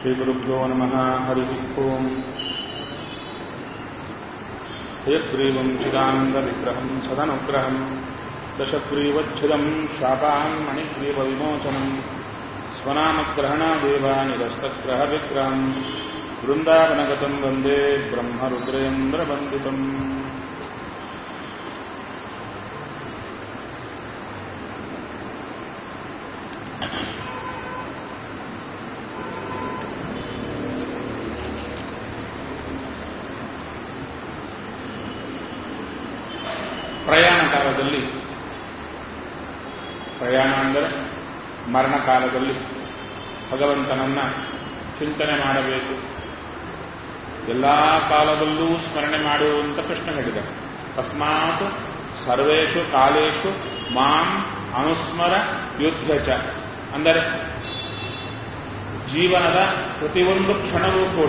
श्रीगुरुभ्यो नमः हरिः ओम् हयग्रीवम् चिदानन्दविग्रहम् सदनुग्रहम् दशग्रीवच्छिदम् शापान् मणिग्रीवविमोचनम् स्वनामग्रहणादेवानिरस्तग्रहविग्रहम् वृन्दावनगतम् वन्दे ब्रह्मरुद्रेन्द्रवन्दितम् ಪ್ರಯಾಣ ಕಾಲದಲ್ಲಿ ಪ್ರಯಾಣ ಅಂದರೆ ಮರಣ ಕಾಲದಲ್ಲಿ ಭಗವಂತನನ್ನ ಚಿಂತನೆ ಮಾಡಬೇಕು ಎಲ್ಲ ಕಾಲದಲ್ಲೂ ಸ್ಮರಣೆ ಮಾಡುವಂತ ಕೃಷ್ಣ ಹೇಳಿದ ತಸ್ಮಾತ್ ಸರ್ವೇಷು ಕಾಲೇಶು ಮಾಂ ಅನುಸ್ಮರ ಯುದ್ಧ ಚ ಅಂದರೆ ಜೀವನದ ಪ್ರತಿಯೊಂದು ಕ್ಷಣವೂ ಕೂಡ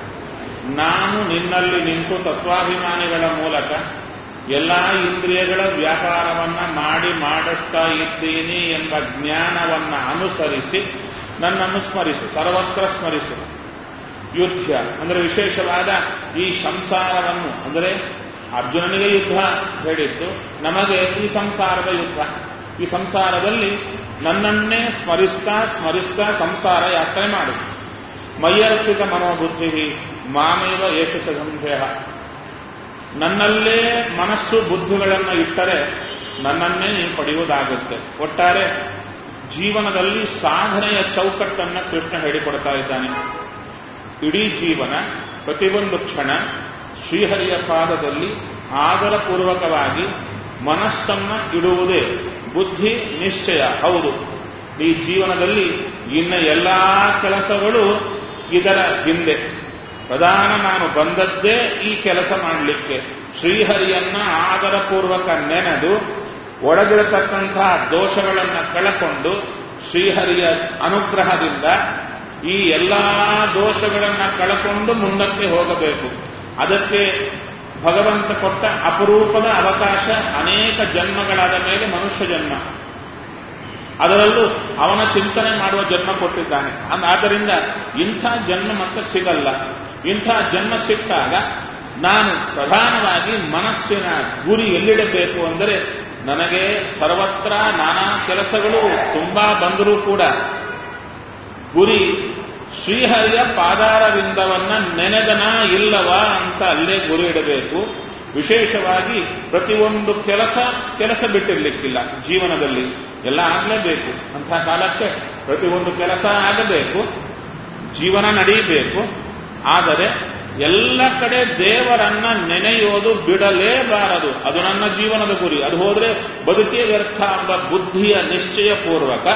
ನಾನು ನಿನ್ನಲ್ಲಿ ನಿಂತು ತತ್ವಾಭಿಮಾನಿಗಳ ಮೂಲಕ ಎಲ್ಲಾ ಇಂದ್ರಿಯಗಳ ವ್ಯಾಪಾರವನ್ನ ಮಾಡಿ ಮಾಡಿಸ್ತಾ ಇದ್ದೀನಿ ಎಂಬ ಜ್ಞಾನವನ್ನ ಅನುಸರಿಸಿ ನನ್ನನ್ನು ಸ್ಮರಿಸು ಸರ್ವತ್ರ ಸ್ಮರಿಸು ಯುದ್ಧ ಅಂದರೆ ವಿಶೇಷವಾದ ಈ ಸಂಸಾರವನ್ನು ಅಂದರೆ ಅರ್ಜುನನಿಗೆ ಯುದ್ಧ ಹೇಳಿದ್ದು ನಮಗೆ ಈ ಸಂಸಾರದ ಯುದ್ಧ ಈ ಸಂಸಾರದಲ್ಲಿ ನನ್ನನ್ನೇ ಸ್ಮರಿಸ್ತಾ ಸ್ಮರಿಸ್ತಾ ಸಂಸಾರ ಯಾತ್ರೆ ಮಾಡು ಮೈಯರ್ಪಿತ ಮನೋಬುದ್ಧಿ ಮಾಮೇವ ಯಶಸ್ಸ ಸಂಶಯ ನನ್ನಲ್ಲೇ ಮನಸ್ಸು ಬುದ್ಧಿಗಳನ್ನು ಇಟ್ಟರೆ ನನ್ನನ್ನೇ ನೀವು ಪಡೆಯುವುದಾಗುತ್ತೆ ಒಟ್ಟಾರೆ ಜೀವನದಲ್ಲಿ ಸಾಧನೆಯ ಚೌಕಟ್ಟನ್ನು ಕೃಷ್ಣ ಹೇಳಿಕೊಡ್ತಾ ಇದ್ದಾನೆ ಇಡೀ ಜೀವನ ಪ್ರತಿಯೊಂದು ಕ್ಷಣ ಶ್ರೀಹರಿಯ ಪಾದದಲ್ಲಿ ಆದರಪೂರ್ವಕವಾಗಿ ಮನಸ್ಸನ್ನ ಇಡುವುದೇ ಬುದ್ಧಿ ನಿಶ್ಚಯ ಹೌದು ಈ ಜೀವನದಲ್ಲಿ ಇನ್ನ ಎಲ್ಲಾ ಕೆಲಸಗಳು ಇದರ ಹಿಂದೆ ಪ್ರಧಾನ ನಾನು ಬಂದದ್ದೇ ಈ ಕೆಲಸ ಮಾಡಲಿಕ್ಕೆ ಶ್ರೀಹರಿಯನ್ನ ಆದರಪೂರ್ವಕ ನೆನೆದು ಒಳಗಿರತಕ್ಕಂತಹ ದೋಷಗಳನ್ನು ಕಳಕೊಂಡು ಶ್ರೀಹರಿಯ ಅನುಗ್ರಹದಿಂದ ಈ ಎಲ್ಲಾ ದೋಷಗಳನ್ನ ಕಳಕೊಂಡು ಮುಂದಕ್ಕೆ ಹೋಗಬೇಕು ಅದಕ್ಕೆ ಭಗವಂತ ಕೊಟ್ಟ ಅಪರೂಪದ ಅವಕಾಶ ಅನೇಕ ಜನ್ಮಗಳಾದ ಮೇಲೆ ಮನುಷ್ಯ ಜನ್ಮ ಅದರಲ್ಲೂ ಅವನ ಚಿಂತನೆ ಮಾಡುವ ಜನ್ಮ ಕೊಟ್ಟಿದ್ದಾನೆ ಆದ್ದರಿಂದ ಇಂಥ ಜನ್ಮ ಮತ್ತೆ ಸಿಗಲ್ಲ ಇಂಥ ಜನ್ಮ ಸಿಕ್ಕಾಗ ನಾನು ಪ್ರಧಾನವಾಗಿ ಮನಸ್ಸಿನ ಗುರಿ ಎಲ್ಲಿಡಬೇಕು ಅಂದರೆ ನನಗೆ ಸರ್ವತ್ರ ನಾನಾ ಕೆಲಸಗಳು ತುಂಬಾ ಬಂದರೂ ಕೂಡ ಗುರಿ ಶ್ರೀಹರಿಯ ಪಾದಾರವಿಂದವನ್ನ ನೆನೆದನ ಇಲ್ಲವಾ ಅಂತ ಅಲ್ಲೇ ಗುರಿ ಇಡಬೇಕು ವಿಶೇಷವಾಗಿ ಪ್ರತಿಯೊಂದು ಕೆಲಸ ಕೆಲಸ ಬಿಟ್ಟಿರ್ಲಿಕ್ಕಿಲ್ಲ ಜೀವನದಲ್ಲಿ ಎಲ್ಲ ಆಗಲೇಬೇಕು ಅಂಥ ಕಾಲಕ್ಕೆ ಪ್ರತಿಯೊಂದು ಕೆಲಸ ಆಗಬೇಕು ಜೀವನ ನಡೆಯಬೇಕು ಆದರೆ ಎಲ್ಲ ಕಡೆ ದೇವರನ್ನ ನೆನೆಯೋದು ಬಿಡಲೇಬಾರದು ಅದು ನನ್ನ ಜೀವನದ ಗುರಿ ಅದು ಹೋದ್ರೆ ಬದುಕೇ ವ್ಯರ್ಥ ಎಂಬ ಬುದ್ಧಿಯ ನಿಶ್ಚಯ ಪೂರ್ವಕ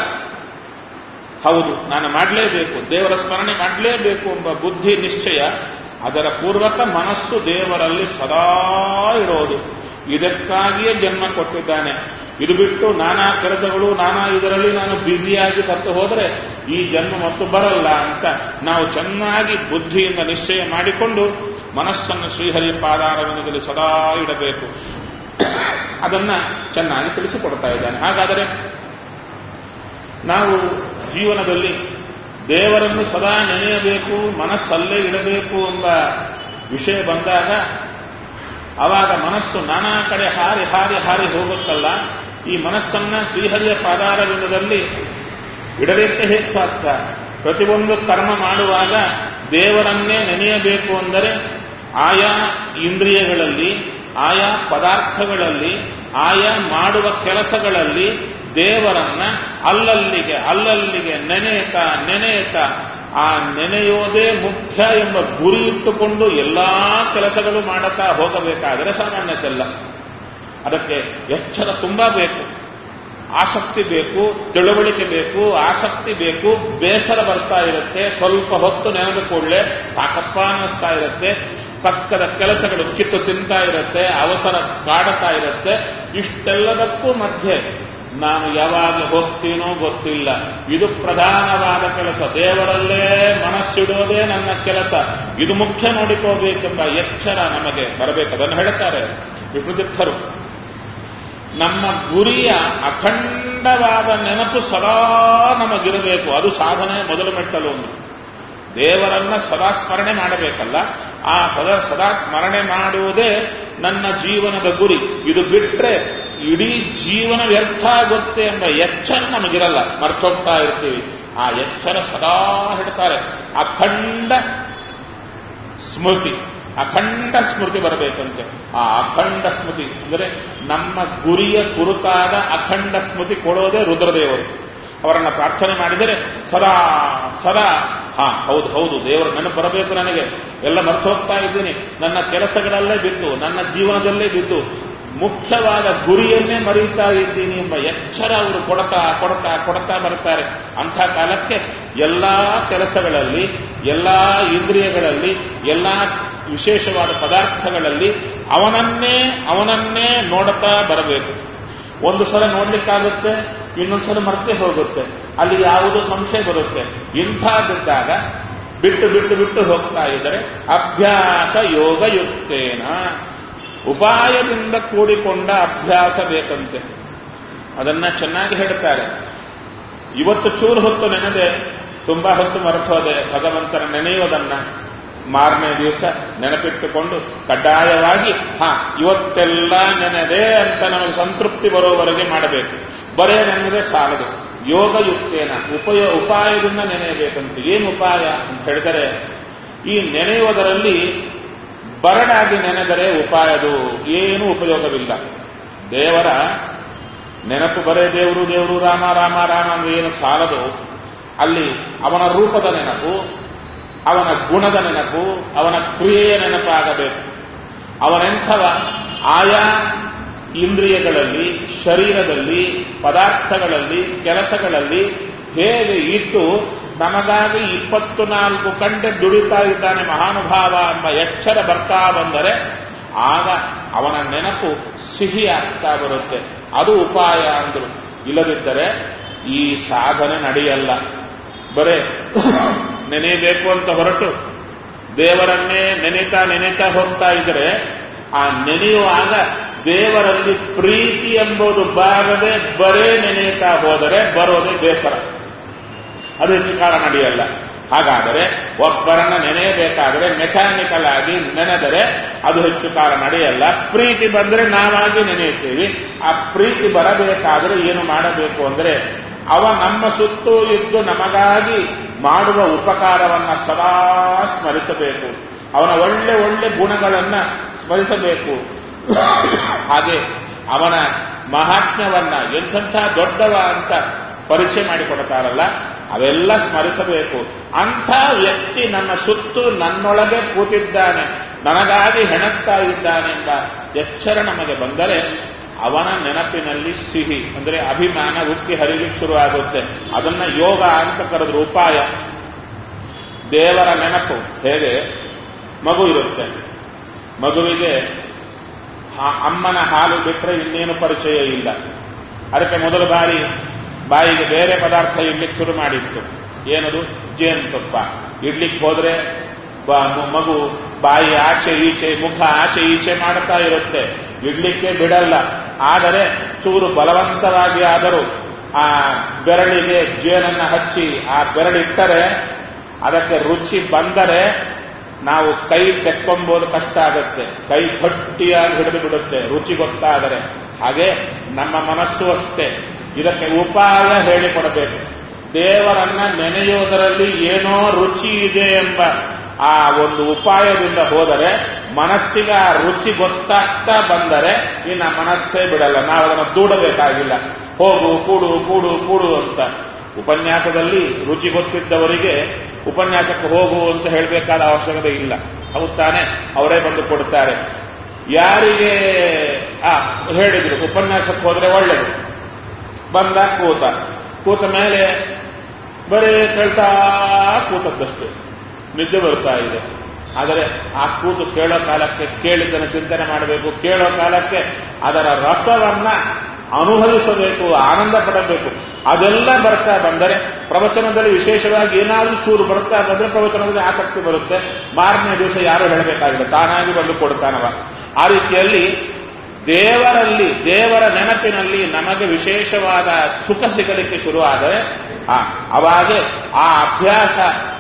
ಹೌದು ನಾನು ಮಾಡಲೇಬೇಕು ದೇವರ ಸ್ಮರಣೆ ಮಾಡಲೇಬೇಕು ಎಂಬ ಬುದ್ಧಿ ನಿಶ್ಚಯ ಅದರ ಪೂರ್ವಕ ಮನಸ್ಸು ದೇವರಲ್ಲಿ ಸದಾ ಇರೋದು ಇದಕ್ಕಾಗಿಯೇ ಜನ್ಮ ಕೊಟ್ಟಿದ್ದಾನೆ ಇದು ಬಿಟ್ಟು ನಾನಾ ಕೆಲಸಗಳು ನಾನಾ ಇದರಲ್ಲಿ ನಾನು ಬ್ಯುಸಿಯಾಗಿ ಸತ್ತು ಹೋದರೆ ಈ ಜನ್ಮ ಮತ್ತು ಬರಲ್ಲ ಅಂತ ನಾವು ಚೆನ್ನಾಗಿ ಬುದ್ಧಿಯಿಂದ ನಿಶ್ಚಯ ಮಾಡಿಕೊಂಡು ಮನಸ್ಸನ್ನು ಶ್ರೀಹರಿ ಪಾದಾರವಿಂದದಲ್ಲಿ ಸದಾ ಇಡಬೇಕು ಅದನ್ನ ಚೆನ್ನಾಗಿ ತಿಳಿಸಿಕೊಡ್ತಾ ಇದ್ದಾನೆ ಹಾಗಾದರೆ ನಾವು ಜೀವನದಲ್ಲಿ ದೇವರನ್ನು ಸದಾ ನೆನೆಯಬೇಕು ಮನಸ್ಸಲ್ಲೇ ಇಡಬೇಕು ಎಂಬ ವಿಷಯ ಬಂದಾಗ ಆವಾಗ ಮನಸ್ಸು ನಾನಾ ಕಡೆ ಹಾರಿ ಹಾರಿ ಹಾರಿ ಹೋಗುತ್ತಲ್ಲ ಈ ಮನಸ್ಸನ್ನ ಶ್ರೀಹರಿಯ ಪಾದಾರವಿಂದದಲ್ಲಿ ಇಡಲಿಕ್ಕೆ ಹೇಗೆ ಸಾಧ್ಯ ಪ್ರತಿಯೊಂದು ಕರ್ಮ ಮಾಡುವಾಗ ದೇವರನ್ನೇ ನೆನೆಯಬೇಕು ಅಂದರೆ ಆಯಾ ಇಂದ್ರಿಯಗಳಲ್ಲಿ ಆಯಾ ಪದಾರ್ಥಗಳಲ್ಲಿ ಆಯಾ ಮಾಡುವ ಕೆಲಸಗಳಲ್ಲಿ ದೇವರನ್ನ ಅಲ್ಲಲ್ಲಿಗೆ ಅಲ್ಲಲ್ಲಿಗೆ ನೆನೆಯುತ್ತಾ ನೆನೆಯುತ್ತಾ ಆ ನೆನೆಯೋದೇ ಮುಖ್ಯ ಎಂಬ ಗುರಿ ಇಟ್ಟುಕೊಂಡು ಎಲ್ಲಾ ಕೆಲಸಗಳು ಮಾಡುತ್ತಾ ಹೋಗಬೇಕಾದರೆ ಸಾಮಾನ್ಯತೆಲ್ಲ ಅದಕ್ಕೆ ಎಚ್ಚರ ತುಂಬಾ ಬೇಕು ಆಸಕ್ತಿ ಬೇಕು ತಿಳುವಳಿಕೆ ಬೇಕು ಆಸಕ್ತಿ ಬೇಕು ಬೇಸರ ಬರ್ತಾ ಇರುತ್ತೆ ಸ್ವಲ್ಪ ಹೊತ್ತು ನೆನೆದ ಕೂಡಲೇ ಸಾಕಪ್ಪ ಅನ್ನಿಸ್ತಾ ಇರುತ್ತೆ ಪಕ್ಕದ ಕೆಲಸಗಳು ಕಿತ್ತು ತಿಂತಾ ಇರುತ್ತೆ ಅವಸರ ಕಾಡುತ್ತಾ ಇರುತ್ತೆ ಇಷ್ಟೆಲ್ಲದಕ್ಕೂ ಮಧ್ಯೆ ನಾನು ಯಾವಾಗ ಹೋಗ್ತೀನೋ ಗೊತ್ತಿಲ್ಲ ಇದು ಪ್ರಧಾನವಾದ ಕೆಲಸ ದೇವರಲ್ಲೇ ಮನಸ್ಸಿಡೋದೇ ನನ್ನ ಕೆಲಸ ಇದು ಮುಖ್ಯ ನೋಡಿಕೋಬೇಕೆಂಬ ಎಚ್ಚರ ನಮಗೆ ಬರಬೇಕು ಅದನ್ನು ಹೇಳ್ತಾರೆ ವಿಷ್ಣುತೀರ್ಥರು ನಮ್ಮ ಗುರಿಯ ಅಖಂಡವಾದ ನೆನಪು ಸದಾ ನಮಗಿರಬೇಕು ಅದು ಸಾಧನೆ ಮೊದಲು ಮೆಟ್ಟಲು ಒಂದು ದೇವರನ್ನ ಸದಾ ಸ್ಮರಣೆ ಮಾಡಬೇಕಲ್ಲ ಆ ಸದಾ ಸದಾ ಸ್ಮರಣೆ ಮಾಡುವುದೇ ನನ್ನ ಜೀವನದ ಗುರಿ ಇದು ಬಿಟ್ರೆ ಇಡೀ ಜೀವನ ವ್ಯರ್ಥ ಆಗುತ್ತೆ ಎಂಬ ಎಚ್ಚರ ನಮಗಿರಲ್ಲ ಮರ್ತೋಗ್ತಾ ಇರ್ತೀವಿ ಆ ಎಚ್ಚರ ಸದಾ ಹೇಳ್ತಾರೆ ಅಖಂಡ ಸ್ಮೃತಿ ಅಖಂಡ ಸ್ಮೃತಿ ಬರಬೇಕಂತೆ ಆ ಅಖಂಡ ಸ್ಮೃತಿ ಅಂದರೆ ನಮ್ಮ ಗುರಿಯ ಕುರಿತಾದ ಅಖಂಡ ಸ್ಮೃತಿ ಕೊಡೋದೇ ರುದ್ರದೇವರು ಅವರನ್ನ ಪ್ರಾರ್ಥನೆ ಮಾಡಿದರೆ ಸದಾ ಸದಾ ಹಾ ಹೌದು ಹೌದು ದೇವರು ನೆನಪು ಬರಬೇಕು ನನಗೆ ಎಲ್ಲ ಮರ್ತು ಹೋಗ್ತಾ ಇದ್ದೀನಿ ನನ್ನ ಕೆಲಸಗಳಲ್ಲೇ ಬಿದ್ದು ನನ್ನ ಜೀವನದಲ್ಲೇ ಬಿದ್ದು ಮುಖ್ಯವಾದ ಗುರಿಯನ್ನೇ ಮರೀತಾ ಇದ್ದೀನಿ ಎಂಬ ಎಚ್ಚರ ಅವರು ಕೊಡ್ತಾ ಕೊಡ್ತಾ ಕೊಡ್ತಾ ಬರ್ತಾರೆ ಅಂಥ ಕಾಲಕ್ಕೆ ಎಲ್ಲಾ ಕೆಲಸಗಳಲ್ಲಿ ಎಲ್ಲಾ ಇಂದ್ರಿಯಗಳಲ್ಲಿ ಎಲ್ಲಾ ವಿಶೇಷವಾದ ಪದಾರ್ಥಗಳಲ್ಲಿ ಅವನನ್ನೇ ಅವನನ್ನೇ ನೋಡುತ್ತಾ ಬರಬೇಕು ಒಂದು ಸಲ ನೋಡ್ಲಿಕ್ಕಾಗುತ್ತೆ ಇನ್ನೊಂದು ಸಲ ಮರ್ತೆ ಹೋಗುತ್ತೆ ಅಲ್ಲಿ ಯಾವುದು ಸಂಶಯ ಬರುತ್ತೆ ಇಂಥದ್ದಿದ್ದಾಗ ಬಿಟ್ಟು ಬಿಟ್ಟು ಬಿಟ್ಟು ಹೋಗ್ತಾ ಇದ್ದರೆ ಅಭ್ಯಾಸ ಯೋಗಯುಕ್ತೇನ ಉಪಾಯದಿಂದ ಕೂಡಿಕೊಂಡ ಅಭ್ಯಾಸ ಬೇಕಂತೆ ಅದನ್ನ ಚೆನ್ನಾಗಿ ಹೇಳ್ತಾರೆ ಇವತ್ತು ಚೂರು ಹೊತ್ತು ನೆನೆದೆ ತುಂಬಾ ಹೊತ್ತು ಮರೆತೋದೆ ಭಗವಂತನ ನೆನೆಯುವುದನ್ನ ಮಾರನೇ ದಿವಸ ನೆನಪಿಟ್ಟುಕೊಂಡು ಕಡ್ಡಾಯವಾಗಿ ಹಾ ಇವತ್ತೆಲ್ಲ ನೆನೆದೆ ಅಂತ ನಮಗೆ ಸಂತೃಪ್ತಿ ಬರೋವರೆಗೆ ಮಾಡಬೇಕು ಬರೇ ನೆನೆದ್ರೆ ಸಾಲದು ಯೋಗಯುಕ್ತೇನ ಉಪಯೋ ಉಪಾಯದಿಂದ ನೆನೆಯಬೇಕಂತ ಏನು ಉಪಾಯ ಅಂತ ಹೇಳಿದರೆ ಈ ನೆನೆಯುವುದರಲ್ಲಿ ಬರಡಾಗಿ ನೆನೆದರೆ ಉಪಾಯದು ಏನೂ ಉಪಯೋಗವಿಲ್ಲ ದೇವರ ನೆನಪು ಬರೇ ದೇವರು ದೇವರು ರಾಮ ರಾಮ ರಾಮ ಅಂದ್ರೆ ಏನು ಸಾಲದು ಅಲ್ಲಿ ಅವನ ರೂಪದ ನೆನಪು ಅವನ ಗುಣದ ನೆನಪು ಅವನ ಕ್ರಿಯೆಯ ನೆನಪಾಗಬೇಕು ಅವನೆಂಥವ ಆಯಾ ಇಂದ್ರಿಯಗಳಲ್ಲಿ ಶರೀರದಲ್ಲಿ ಪದಾರ್ಥಗಳಲ್ಲಿ ಕೆಲಸಗಳಲ್ಲಿ ಹೇಗೆ ಇಟ್ಟು ನಮಗಾಗಿ ಇಪ್ಪತ್ತು ನಾಲ್ಕು ಗಂಟೆ ದುಡಿತಾ ಇದ್ದಾನೆ ಮಹಾನುಭಾವ ಎಂಬ ಎಚ್ಚರ ಬರ್ತಾ ಬಂದರೆ ಆಗ ಅವನ ನೆನಪು ಸಿಹಿ ಆಗ್ತಾ ಬರುತ್ತೆ ಅದು ಉಪಾಯ ಅಂದ್ರು ಇಲ್ಲದಿದ್ದರೆ ಈ ಸಾಧನೆ ನಡೆಯಲ್ಲ ಬರೇ ನೆನೆಯಬೇಕು ಅಂತ ಹೊರಟು ದೇವರನ್ನೇ ನೆನೆತಾ ನೆನೆತಾ ಹೋಗ್ತಾ ಇದ್ರೆ ಆ ನೆನೆಯುವಾಗ ದೇವರಲ್ಲಿ ಪ್ರೀತಿ ಎಂಬುದು ಬಾರದೆ ಬರೇ ನೆನೆಯುತ್ತಾ ಹೋದರೆ ಬರೋದೇ ಬೇಸರ ಅದು ಹೆಚ್ಚು ಕಾಲ ನಡೆಯಲ್ಲ ಹಾಗಾದರೆ ಒಬ್ಬರನ್ನ ನೆನೆಯಬೇಕಾದರೆ ಮೆಕ್ಯಾನಿಕಲ್ ಆಗಿ ನೆನೆದರೆ ಅದು ಹೆಚ್ಚು ಕಾಲ ನಡೆಯಲ್ಲ ಪ್ರೀತಿ ಬಂದರೆ ನಾವಾಗಿ ನೆನೆಯುತ್ತೀವಿ ಆ ಪ್ರೀತಿ ಬರಬೇಕಾದರೆ ಏನು ಮಾಡಬೇಕು ಅಂದರೆ ಅವ ನಮ್ಮ ಸುತ್ತೂ ಇದ್ದು ನಮಗಾಗಿ ಮಾಡುವ ಉಪಕಾರವನ್ನ ಸದಾ ಸ್ಮರಿಸಬೇಕು ಅವನ ಒಳ್ಳೆ ಒಳ್ಳೆ ಗುಣಗಳನ್ನ ಸ್ಮರಿಸಬೇಕು ಹಾಗೆ ಅವನ ಮಹಾತ್ಮ್ಯವನ್ನ ಎಂಥಂಥ ದೊಡ್ಡವ ಅಂತ ಪರಿಚಯ ಮಾಡಿಕೊಡ್ತಾರಲ್ಲ ಅವೆಲ್ಲ ಸ್ಮರಿಸಬೇಕು ಅಂಥ ವ್ಯಕ್ತಿ ನನ್ನ ಸುತ್ತು ನನ್ನೊಳಗೆ ಕೂತಿದ್ದಾನೆ ನನಗಾಗಿ ಹೆಣಗ್ತಾ ಇದ್ದಾನೆಂಬ ಎಚ್ಚರ ನಮಗೆ ಬಂದರೆ ಅವನ ನೆನಪಿನಲ್ಲಿ ಸಿಹಿ ಅಂದರೆ ಅಭಿಮಾನ ಉಕ್ಕಿ ಹರಿಲಿಕ್ಕೆ ಶುರುವಾಗುತ್ತೆ ಅದನ್ನ ಯೋಗ ಅಂತ ಕರೆದ್ರು ಉಪಾಯ ದೇವರ ನೆನಪು ಹೇಗೆ ಮಗು ಇರುತ್ತೆ ಮಗುವಿಗೆ ಅಮ್ಮನ ಹಾಲು ಬಿಟ್ಟರೆ ಇನ್ನೇನು ಪರಿಚಯ ಇಲ್ಲ ಅದಕ್ಕೆ ಮೊದಲ ಬಾರಿ ಬಾಯಿಗೆ ಬೇರೆ ಪದಾರ್ಥ ಇಡ್ಲಿಕ್ಕೆ ಶುರು ಮಾಡಿತ್ತು ಏನದು ಜೇನುತುಪ್ಪ ಇಡ್ಲಿಕ್ಕೆ ಹೋದ್ರೆ ಮಗು ಬಾಯಿ ಆಚೆ ಈಚೆ ಮುಖ ಆಚೆ ಈಚೆ ಮಾಡ್ತಾ ಇರುತ್ತೆ ಇಡ್ಲಿಕ್ಕೆ ಬಿಡಲ್ಲ ಆದರೆ ಚೂರು ಬಲವಂತವಾಗಿ ಆದರೂ ಆ ಬೆರಳಿಗೆ ಜೇನನ್ನ ಹಚ್ಚಿ ಆ ಬೆರಳಿಟ್ಟರೆ ಅದಕ್ಕೆ ರುಚಿ ಬಂದರೆ ನಾವು ಕೈ ತೆಕ್ಕೊಂಬೋದು ಕಷ್ಟ ಆಗುತ್ತೆ ಕೈ ಗಟ್ಟಿಯಾಗಿ ಹಿಡಿದು ಬಿಡುತ್ತೆ ರುಚಿ ಗೊತ್ತಾದರೆ ಹಾಗೆ ನಮ್ಮ ಮನಸ್ಸು ಅಷ್ಟೇ ಇದಕ್ಕೆ ಉಪಾಯ ಹೇಳಿಕೊಡಬೇಕು ದೇವರನ್ನ ನೆನೆಯುವುದರಲ್ಲಿ ಏನೋ ರುಚಿ ಇದೆ ಎಂಬ ಆ ಒಂದು ಉಪಾಯದಿಂದ ಹೋದರೆ ಮನಸ್ಸಿಗೆ ಆ ರುಚಿ ಗೊತ್ತಾಗ್ತಾ ಬಂದರೆ ಇನ್ನು ಮನಸ್ಸೇ ಬಿಡಲ್ಲ ನಾವು ಅದನ್ನು ದೂಡಬೇಕಾಗಿಲ್ಲ ಹೋಗು ಕೂಡು ಕೂಡು ಕೂಡು ಅಂತ ಉಪನ್ಯಾಸದಲ್ಲಿ ರುಚಿ ಗೊತ್ತಿದ್ದವರಿಗೆ ಉಪನ್ಯಾಸಕ್ಕೆ ಹೋಗು ಅಂತ ಹೇಳಬೇಕಾದ ಅವಶ್ಯಕತೆ ಇಲ್ಲ ಹೌದು ತಾನೆ ಅವರೇ ಬಂದು ಕೊಡ್ತಾರೆ ಯಾರಿಗೆ ಆ ಹೇಳಿದ್ರು ಉಪನ್ಯಾಸಕ್ಕೆ ಹೋದ್ರೆ ಒಳ್ಳೇದು ಬಂದ ಕೂತ ಕೂತ ಮೇಲೆ ಬರೀ ಕೇಳ್ತಾ ಕೂತದ್ದಷ್ಟು ನಿದ್ದೆ ಬರ್ತಾ ಇದೆ ಆದರೆ ಆ ಕೂತು ಕೇಳೋ ಕಾಲಕ್ಕೆ ಕೇಳಿದ್ದನ್ನು ಚಿಂತನೆ ಮಾಡಬೇಕು ಕೇಳೋ ಕಾಲಕ್ಕೆ ಅದರ ರಸವನ್ನ ಅನುಭವಿಸಬೇಕು ಆನಂದ ಪಡಬೇಕು ಅದೆಲ್ಲ ಬರ್ತಾ ಬಂದರೆ ಪ್ರವಚನದಲ್ಲಿ ವಿಶೇಷವಾಗಿ ಏನಾದರೂ ಚೂರು ಬರ್ತಾ ಬಂದರೆ ಪ್ರವಚನದಲ್ಲಿ ಆಸಕ್ತಿ ಬರುತ್ತೆ ಮಾರನೇ ದಿವಸ ಯಾರು ಹೇಳಬೇಕಾಗಿಲ್ಲ ತಾನಾಗಿ ಬಂದು ಕೊಡ್ತಾನವ ಆ ರೀತಿಯಲ್ಲಿ ದೇವರಲ್ಲಿ ದೇವರ ನೆನಪಿನಲ್ಲಿ ನಮಗೆ ವಿಶೇಷವಾದ ಸುಖ ಸಿಗಲಿಕ್ಕೆ ಶುರುವಾದರೆ ಆ ಅವಾಗೆ ಆ ಅಭ್ಯಾಸ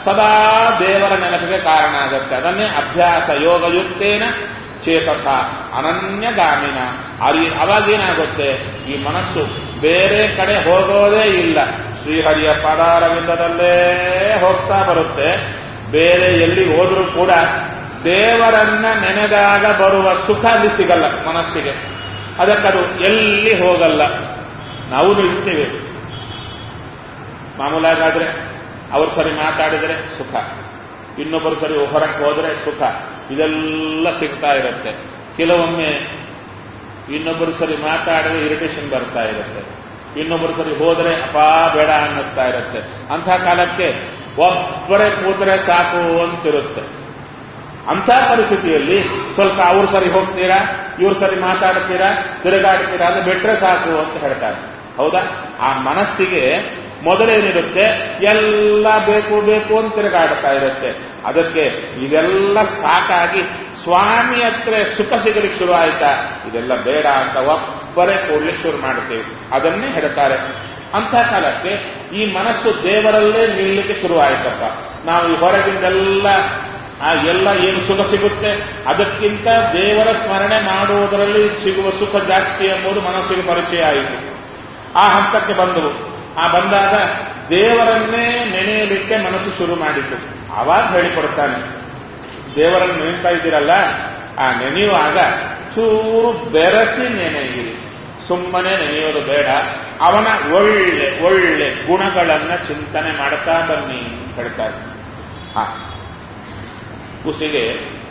ಸದಾ ದೇವರ ನೆನಪಿಗೆ ಕಾರಣ ಆಗುತ್ತೆ ಅದನ್ನೇ ಅಭ್ಯಾಸ ಯೋಗಯುಕ್ತೇನ ಚೇತಸ ಅನನ್ಯಗಾಮಿನ ಅಲ್ಲಿ ಅವಾಗೇನಾಗುತ್ತೆ ಈ ಮನಸ್ಸು ಬೇರೆ ಕಡೆ ಹೋಗೋದೇ ಇಲ್ಲ ಶ್ರೀಹರಿಯ ಪದಾರವಿಂದದಲ್ಲೇ ಹೋಗ್ತಾ ಬರುತ್ತೆ ಬೇರೆ ಎಲ್ಲಿ ಹೋದ್ರೂ ಕೂಡ ದೇವರನ್ನ ನೆನೆದಾಗ ಬರುವ ಸುಖ ಅಲ್ಲಿ ಸಿಗಲ್ಲ ಮನಸ್ಸಿಗೆ ಅದಕ್ಕದು ಎಲ್ಲಿ ಹೋಗಲ್ಲ ನಾವು ಇರ್ತೀವಿ ಮಾಮೂಲಾಗಾದ್ರೆ ಅವ್ರು ಸರಿ ಮಾತಾಡಿದರೆ ಸುಖ ಇನ್ನೊಬ್ಬರು ಸರಿ ಹೊರಕ್ಕೆ ಹೋದ್ರೆ ಸುಖ ಇದೆಲ್ಲ ಸಿಗ್ತಾ ಇರುತ್ತೆ ಕೆಲವೊಮ್ಮೆ ಇನ್ನೊಬ್ಬರು ಸರಿ ಮಾತಾಡಿದ್ರೆ ಇರಿಟೇಷನ್ ಬರ್ತಾ ಇರುತ್ತೆ ಇನ್ನೊಬ್ಬರು ಸರಿ ಹೋದ್ರೆ ಅಪಾ ಬೇಡ ಅನ್ನಿಸ್ತಾ ಇರುತ್ತೆ ಅಂಥ ಕಾಲಕ್ಕೆ ಒಬ್ಬರೇ ಕೂತರೆ ಸಾಕು ಅಂತಿರುತ್ತೆ ಅಂಥ ಪರಿಸ್ಥಿತಿಯಲ್ಲಿ ಸ್ವಲ್ಪ ಅವ್ರು ಸರಿ ಹೋಗ್ತೀರಾ ಇವ್ರು ಸರಿ ಮಾತಾಡ್ತೀರಾ ತಿರುಗಾಡ್ತೀರಾ ಅದು ಬಿಟ್ರೆ ಸಾಕು ಅಂತ ಹೇಳ್ತಾರೆ ಹೌದಾ ಆ ಮನಸ್ಸಿಗೆ ಮೊದಲೇನಿರುತ್ತೆ ಎಲ್ಲ ಬೇಕು ಬೇಕು ಅಂತ ತಿರುಗಾಡ್ತಾ ಇರುತ್ತೆ ಅದಕ್ಕೆ ಇದೆಲ್ಲ ಸಾಕಾಗಿ ಸ್ವಾಮಿ ಹತ್ರ ಸುಖ ಸಿಗಲಿಕ್ಕೆ ಶುರು ಆಯ್ತಾ ಇದೆಲ್ಲ ಬೇಡ ಅಂತ ಒಬ್ಬರೇ ಕೊಡ್ಲಿಕ್ಕೆ ಶುರು ಮಾಡ್ತೀವಿ ಅದನ್ನೇ ಹೇಳ್ತಾರೆ ಅಂಥ ಕಾಲಕ್ಕೆ ಈ ಮನಸ್ಸು ದೇವರಲ್ಲೇ ನಿಲ್ಲಲಿಕ್ಕೆ ಶುರು ಆಯ್ತಪ್ಪ ನಾವು ಈ ಹೊರಗಿಂದೆಲ್ಲ ಆ ಎಲ್ಲ ಏನು ಸುಖ ಸಿಗುತ್ತೆ ಅದಕ್ಕಿಂತ ದೇವರ ಸ್ಮರಣೆ ಮಾಡುವುದರಲ್ಲಿ ಸಿಗುವ ಸುಖ ಜಾಸ್ತಿ ಎಂಬುದು ಮನಸ್ಸಿಗೆ ಪರಿಚಯ ಆಯಿತು ಆ ಹಂತಕ್ಕೆ ಬಂದವು ಆ ಬಂದಾಗ ದೇವರನ್ನೇ ನೆನೆಯಲಿಕ್ಕೆ ಮನಸ್ಸು ಶುರು ಮಾಡಿತು ಆವಾಗ ಹೇಳಿಕೊಡ್ತಾನೆ ದೇವರನ್ನು ನೆನೆತಾ ಇದ್ದೀರಲ್ಲ ಆ ನೆನೆಯುವಾಗ ಚೂರು ಬೆರೆಸಿ ನೆನೆಯಿರಿ ಸುಮ್ಮನೆ ನೆನೆಯೋದು ಬೇಡ ಅವನ ಒಳ್ಳೆ ಒಳ್ಳೆ ಗುಣಗಳನ್ನ ಚಿಂತನೆ ಮಾಡ್ತಾ ಬನ್ನಿ ಅಂತ ಹೇಳ್ತಾರೆ ಹಾ ಕುಸಿಗೆ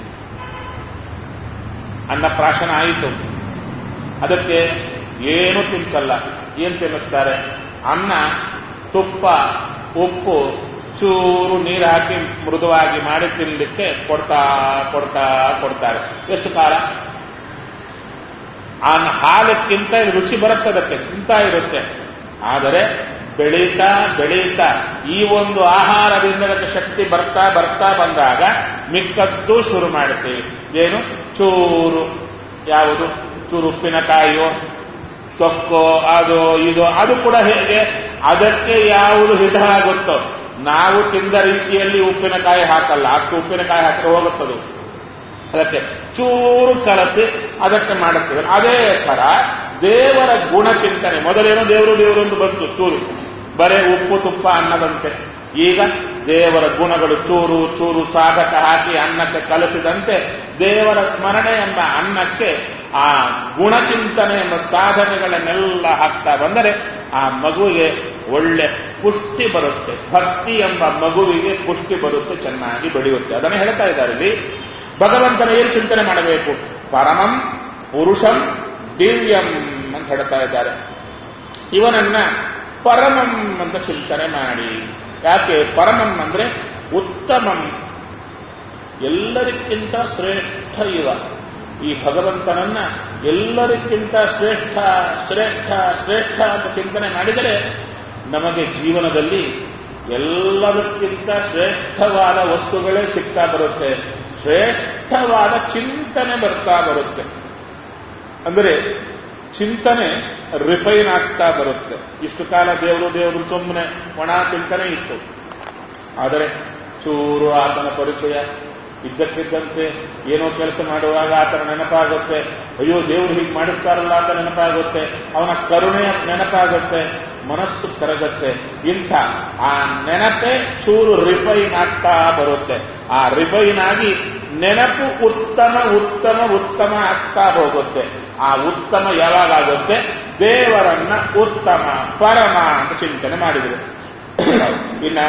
ಅನ್ನಪ್ರಾಶನ ಆಯಿತು ಅದಕ್ಕೆ ಏನು ತಿನ್ಸಲ್ಲ ಏನ್ ತಿನ್ನಿಸ್ತಾರೆ ಅನ್ನ ತುಪ್ಪ ಉಪ್ಪು ಚೂರು ನೀರು ಹಾಕಿ ಮೃದುವಾಗಿ ಮಾಡಿ ತಿನ್ಲಿಕ್ಕೆ ಕೊಡ್ತಾ ಕೊಡ್ತಾ ಕೊಡ್ತಾರೆ ಎಷ್ಟು ಕಾಲ ಆ ಹಾಲಕ್ಕಿಂತ ಇದು ರುಚಿ ಬರುತ್ತೆ ಅದಕ್ಕೆ ತಿಂತಾ ಇರುತ್ತೆ ಆದರೆ ಬೆಳೀತಾ ಬೆಳೀತಾ ಈ ಒಂದು ಆಹಾರದಿಂದ ಅದಕ್ಕೆ ಶಕ್ತಿ ಬರ್ತಾ ಬರ್ತಾ ಬಂದಾಗ ಮಿಕ್ಕದ್ದು ಶುರು ಮಾಡ್ತೀವಿ ಏನು ಚೂರು ಯಾವುದು ಚೂರು ಉಪ್ಪಿನಕಾಯಿಯೋ ತೊಕ್ಕೋ ಅದು ಇದು ಅದು ಕೂಡ ಹೇಗೆ ಅದಕ್ಕೆ ಯಾವುದು ಹಿತ ಆಗುತ್ತೋ ನಾವು ತಿಂದ ರೀತಿಯಲ್ಲಿ ಉಪ್ಪಿನಕಾಯಿ ಹಾಕಲ್ಲ ಅಷ್ಟು ಉಪ್ಪಿನಕಾಯಿ ಹಾಕಿದ್ರೆ ಹೋಗುತ್ತದು ಅದಕ್ಕೆ ಚೂರು ಕಲಸಿ ಅದಕ್ಕೆ ಮಾಡುತ್ತೇವೆ ಅದೇ ತರ ದೇವರ ಗುಣ ಚಿಂತನೆ ಮೊದಲೇನೋ ದೇವರು ದೇವರು ಎಂದು ಬಂತು ಚೂರು ಬರೇ ಉಪ್ಪು ತುಪ್ಪ ಅನ್ನದಂತೆ ಈಗ ದೇವರ ಗುಣಗಳು ಚೂರು ಚೂರು ಸಾಧಕ ಹಾಕಿ ಅನ್ನಕ್ಕೆ ಕಲಸಿದಂತೆ ದೇವರ ಸ್ಮರಣೆ ಎಂಬ ಅನ್ನಕ್ಕೆ ಆ ಗುಣಚಿಂತನೆ ಎಂಬ ಸಾಧನೆಗಳನ್ನೆಲ್ಲ ಹಾಕ್ತಾ ಬಂದರೆ ಆ ಮಗುವಿಗೆ ಒಳ್ಳೆ ಪುಷ್ಟಿ ಬರುತ್ತೆ ಭಕ್ತಿ ಎಂಬ ಮಗುವಿಗೆ ಪುಷ್ಟಿ ಬರುತ್ತೆ ಚೆನ್ನಾಗಿ ಬೆಳೆಯುತ್ತೆ ಅದನ್ನು ಹೇಳ್ತಾ ಇದ್ದಾರೆ ಇಲ್ಲಿ ಭಗವಂತನ ಏನು ಚಿಂತನೆ ಮಾಡಬೇಕು ಪರಮಂ ಪುರುಷಂ ದಿವ್ಯಂ ಅಂತ ಹೇಳ್ತಾ ಇದ್ದಾರೆ ಇವನನ್ನ ಪರಮಂ ಅಂತ ಚಿಂತನೆ ಮಾಡಿ ಯಾಕೆ ಪರಮಂ ಅಂದ್ರೆ ಉತ್ತಮಂ ಎಲ್ಲರಿಗಿಂತ ಶ್ರೇಷ್ಠ ಇವ ಈ ಭಗವಂತನನ್ನ ಎಲ್ಲರಿಗಿಂತ ಶ್ರೇಷ್ಠ ಶ್ರೇಷ್ಠ ಶ್ರೇಷ್ಠ ಅಂತ ಚಿಂತನೆ ಮಾಡಿದರೆ ನಮಗೆ ಜೀವನದಲ್ಲಿ ಎಲ್ಲದಕ್ಕಿಂತ ಶ್ರೇಷ್ಠವಾದ ವಸ್ತುಗಳೇ ಸಿಗ್ತಾ ಬರುತ್ತೆ ಶ್ರೇಷ್ಠವಾದ ಚಿಂತನೆ ಬರ್ತಾ ಬರುತ್ತೆ ಅಂದರೆ ಚಿಂತನೆ ರಿಫೈನ್ ಆಗ್ತಾ ಬರುತ್ತೆ ಇಷ್ಟು ಕಾಲ ದೇವರು ದೇವರು ಸುಮ್ಮನೆ ಒಣ ಚಿಂತನೆ ಇತ್ತು ಆದರೆ ಚೂರು ಆತನ ಪರಿಚಯ ಇದ್ದಕ್ಕಿದ್ದಂತೆ ಏನೋ ಕೆಲಸ ಮಾಡುವಾಗ ಆತನ ನೆನಪಾಗುತ್ತೆ ಅಯ್ಯೋ ದೇವರು ಹೀಗೆ ಮಾಡಿಸ್ತಾರಲ್ಲ ಅಂತ ನೆನಪಾಗುತ್ತೆ ಅವನ ಕರುಣೆಯ ನೆನಪಾಗುತ್ತೆ ಮನಸ್ಸು ಕರಗತ್ತೆ ಇಂಥ ಆ ನೆನಪೇ ಚೂರು ರಿಫೈನ್ ಆಗ್ತಾ ಬರುತ್ತೆ ಆ ರಿಫೈನ್ ಆಗಿ ನೆನಪು ಉತ್ತಮ ಉತ್ತಮ ಉತ್ತಮ ಆಗ್ತಾ ಹೋಗುತ್ತೆ ಆ ಉತ್ತಮ ಯಾವಾಗ ಆಗುತ್ತೆ ದೇವರನ್ನ ಉತ್ತಮ ಪರಮ ಅಂತ ಚಿಂತನೆ ಮಾಡಿದರು ಇನ್ನ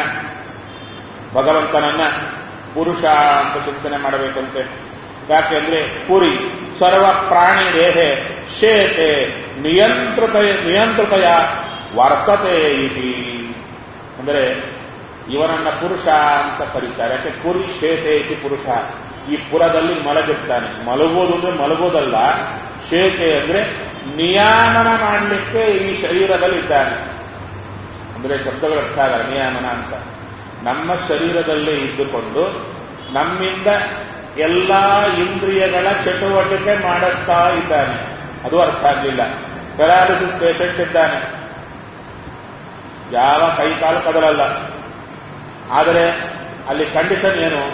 ಭಗವಂತನನ್ನ ಪುರುಷ ಅಂತ ಚಿಂತನೆ ಮಾಡಬೇಕಂತೆ ಯಾಕೆಂದ್ರೆ ಪುರಿ ಸರ್ವ ಪ್ರಾಣಿ ದೇಹೆ ಶೇತೆ ನಿಯಂತ್ರಿತ ನಿಯಂತ್ರಿತಯ ವರ್ತತೆ ಇತಿ ಅಂದರೆ ಇವನನ್ನ ಪುರುಷ ಅಂತ ಕರೀತಾರೆ ಯಾಕೆ ಪುರಿ ಶೇತೆ ಇತಿ ಪುರುಷ ಈ ಪುರದಲ್ಲಿ ಮಲಗಿರ್ತಾನೆ ಮಲಗೋದು ಅಂದ್ರೆ ಮಲಗೋದಲ್ಲ ಶೇತೆ ಅಂದ್ರೆ ನಿಯಾಮನ ಮಾಡಲಿಕ್ಕೆ ಈ ಶರೀರದಲ್ಲಿ ಇದ್ದಾನೆ ಅಂದ್ರೆ ಶಬ್ದಗಳು ಅರ್ಥ ಆಗಲ್ಲ ನಿಯಾಮನ ಅಂತ ನಮ್ಮ ಶರೀರದಲ್ಲೇ ಇದ್ದುಕೊಂಡು ನಮ್ಮಿಂದ ಎಲ್ಲ ಇಂದ್ರಿಯಗಳ ಚಟುವಟಿಕೆ ಮಾಡಿಸ್ತಾ ಇದ್ದಾನೆ ಅದು ಅರ್ಥ ಆಗಲಿಲ್ಲ ಪೆರಾಲಿಸಿಸ್ ಪೇಷಂಟ್ ಇದ್ದಾನೆ ಯಾವ ಕೈ ಕಾಲು ಕದಲಲ್ಲ ಆದರೆ ಅಲ್ಲಿ ಕಂಡೀಷನ್ ಏನು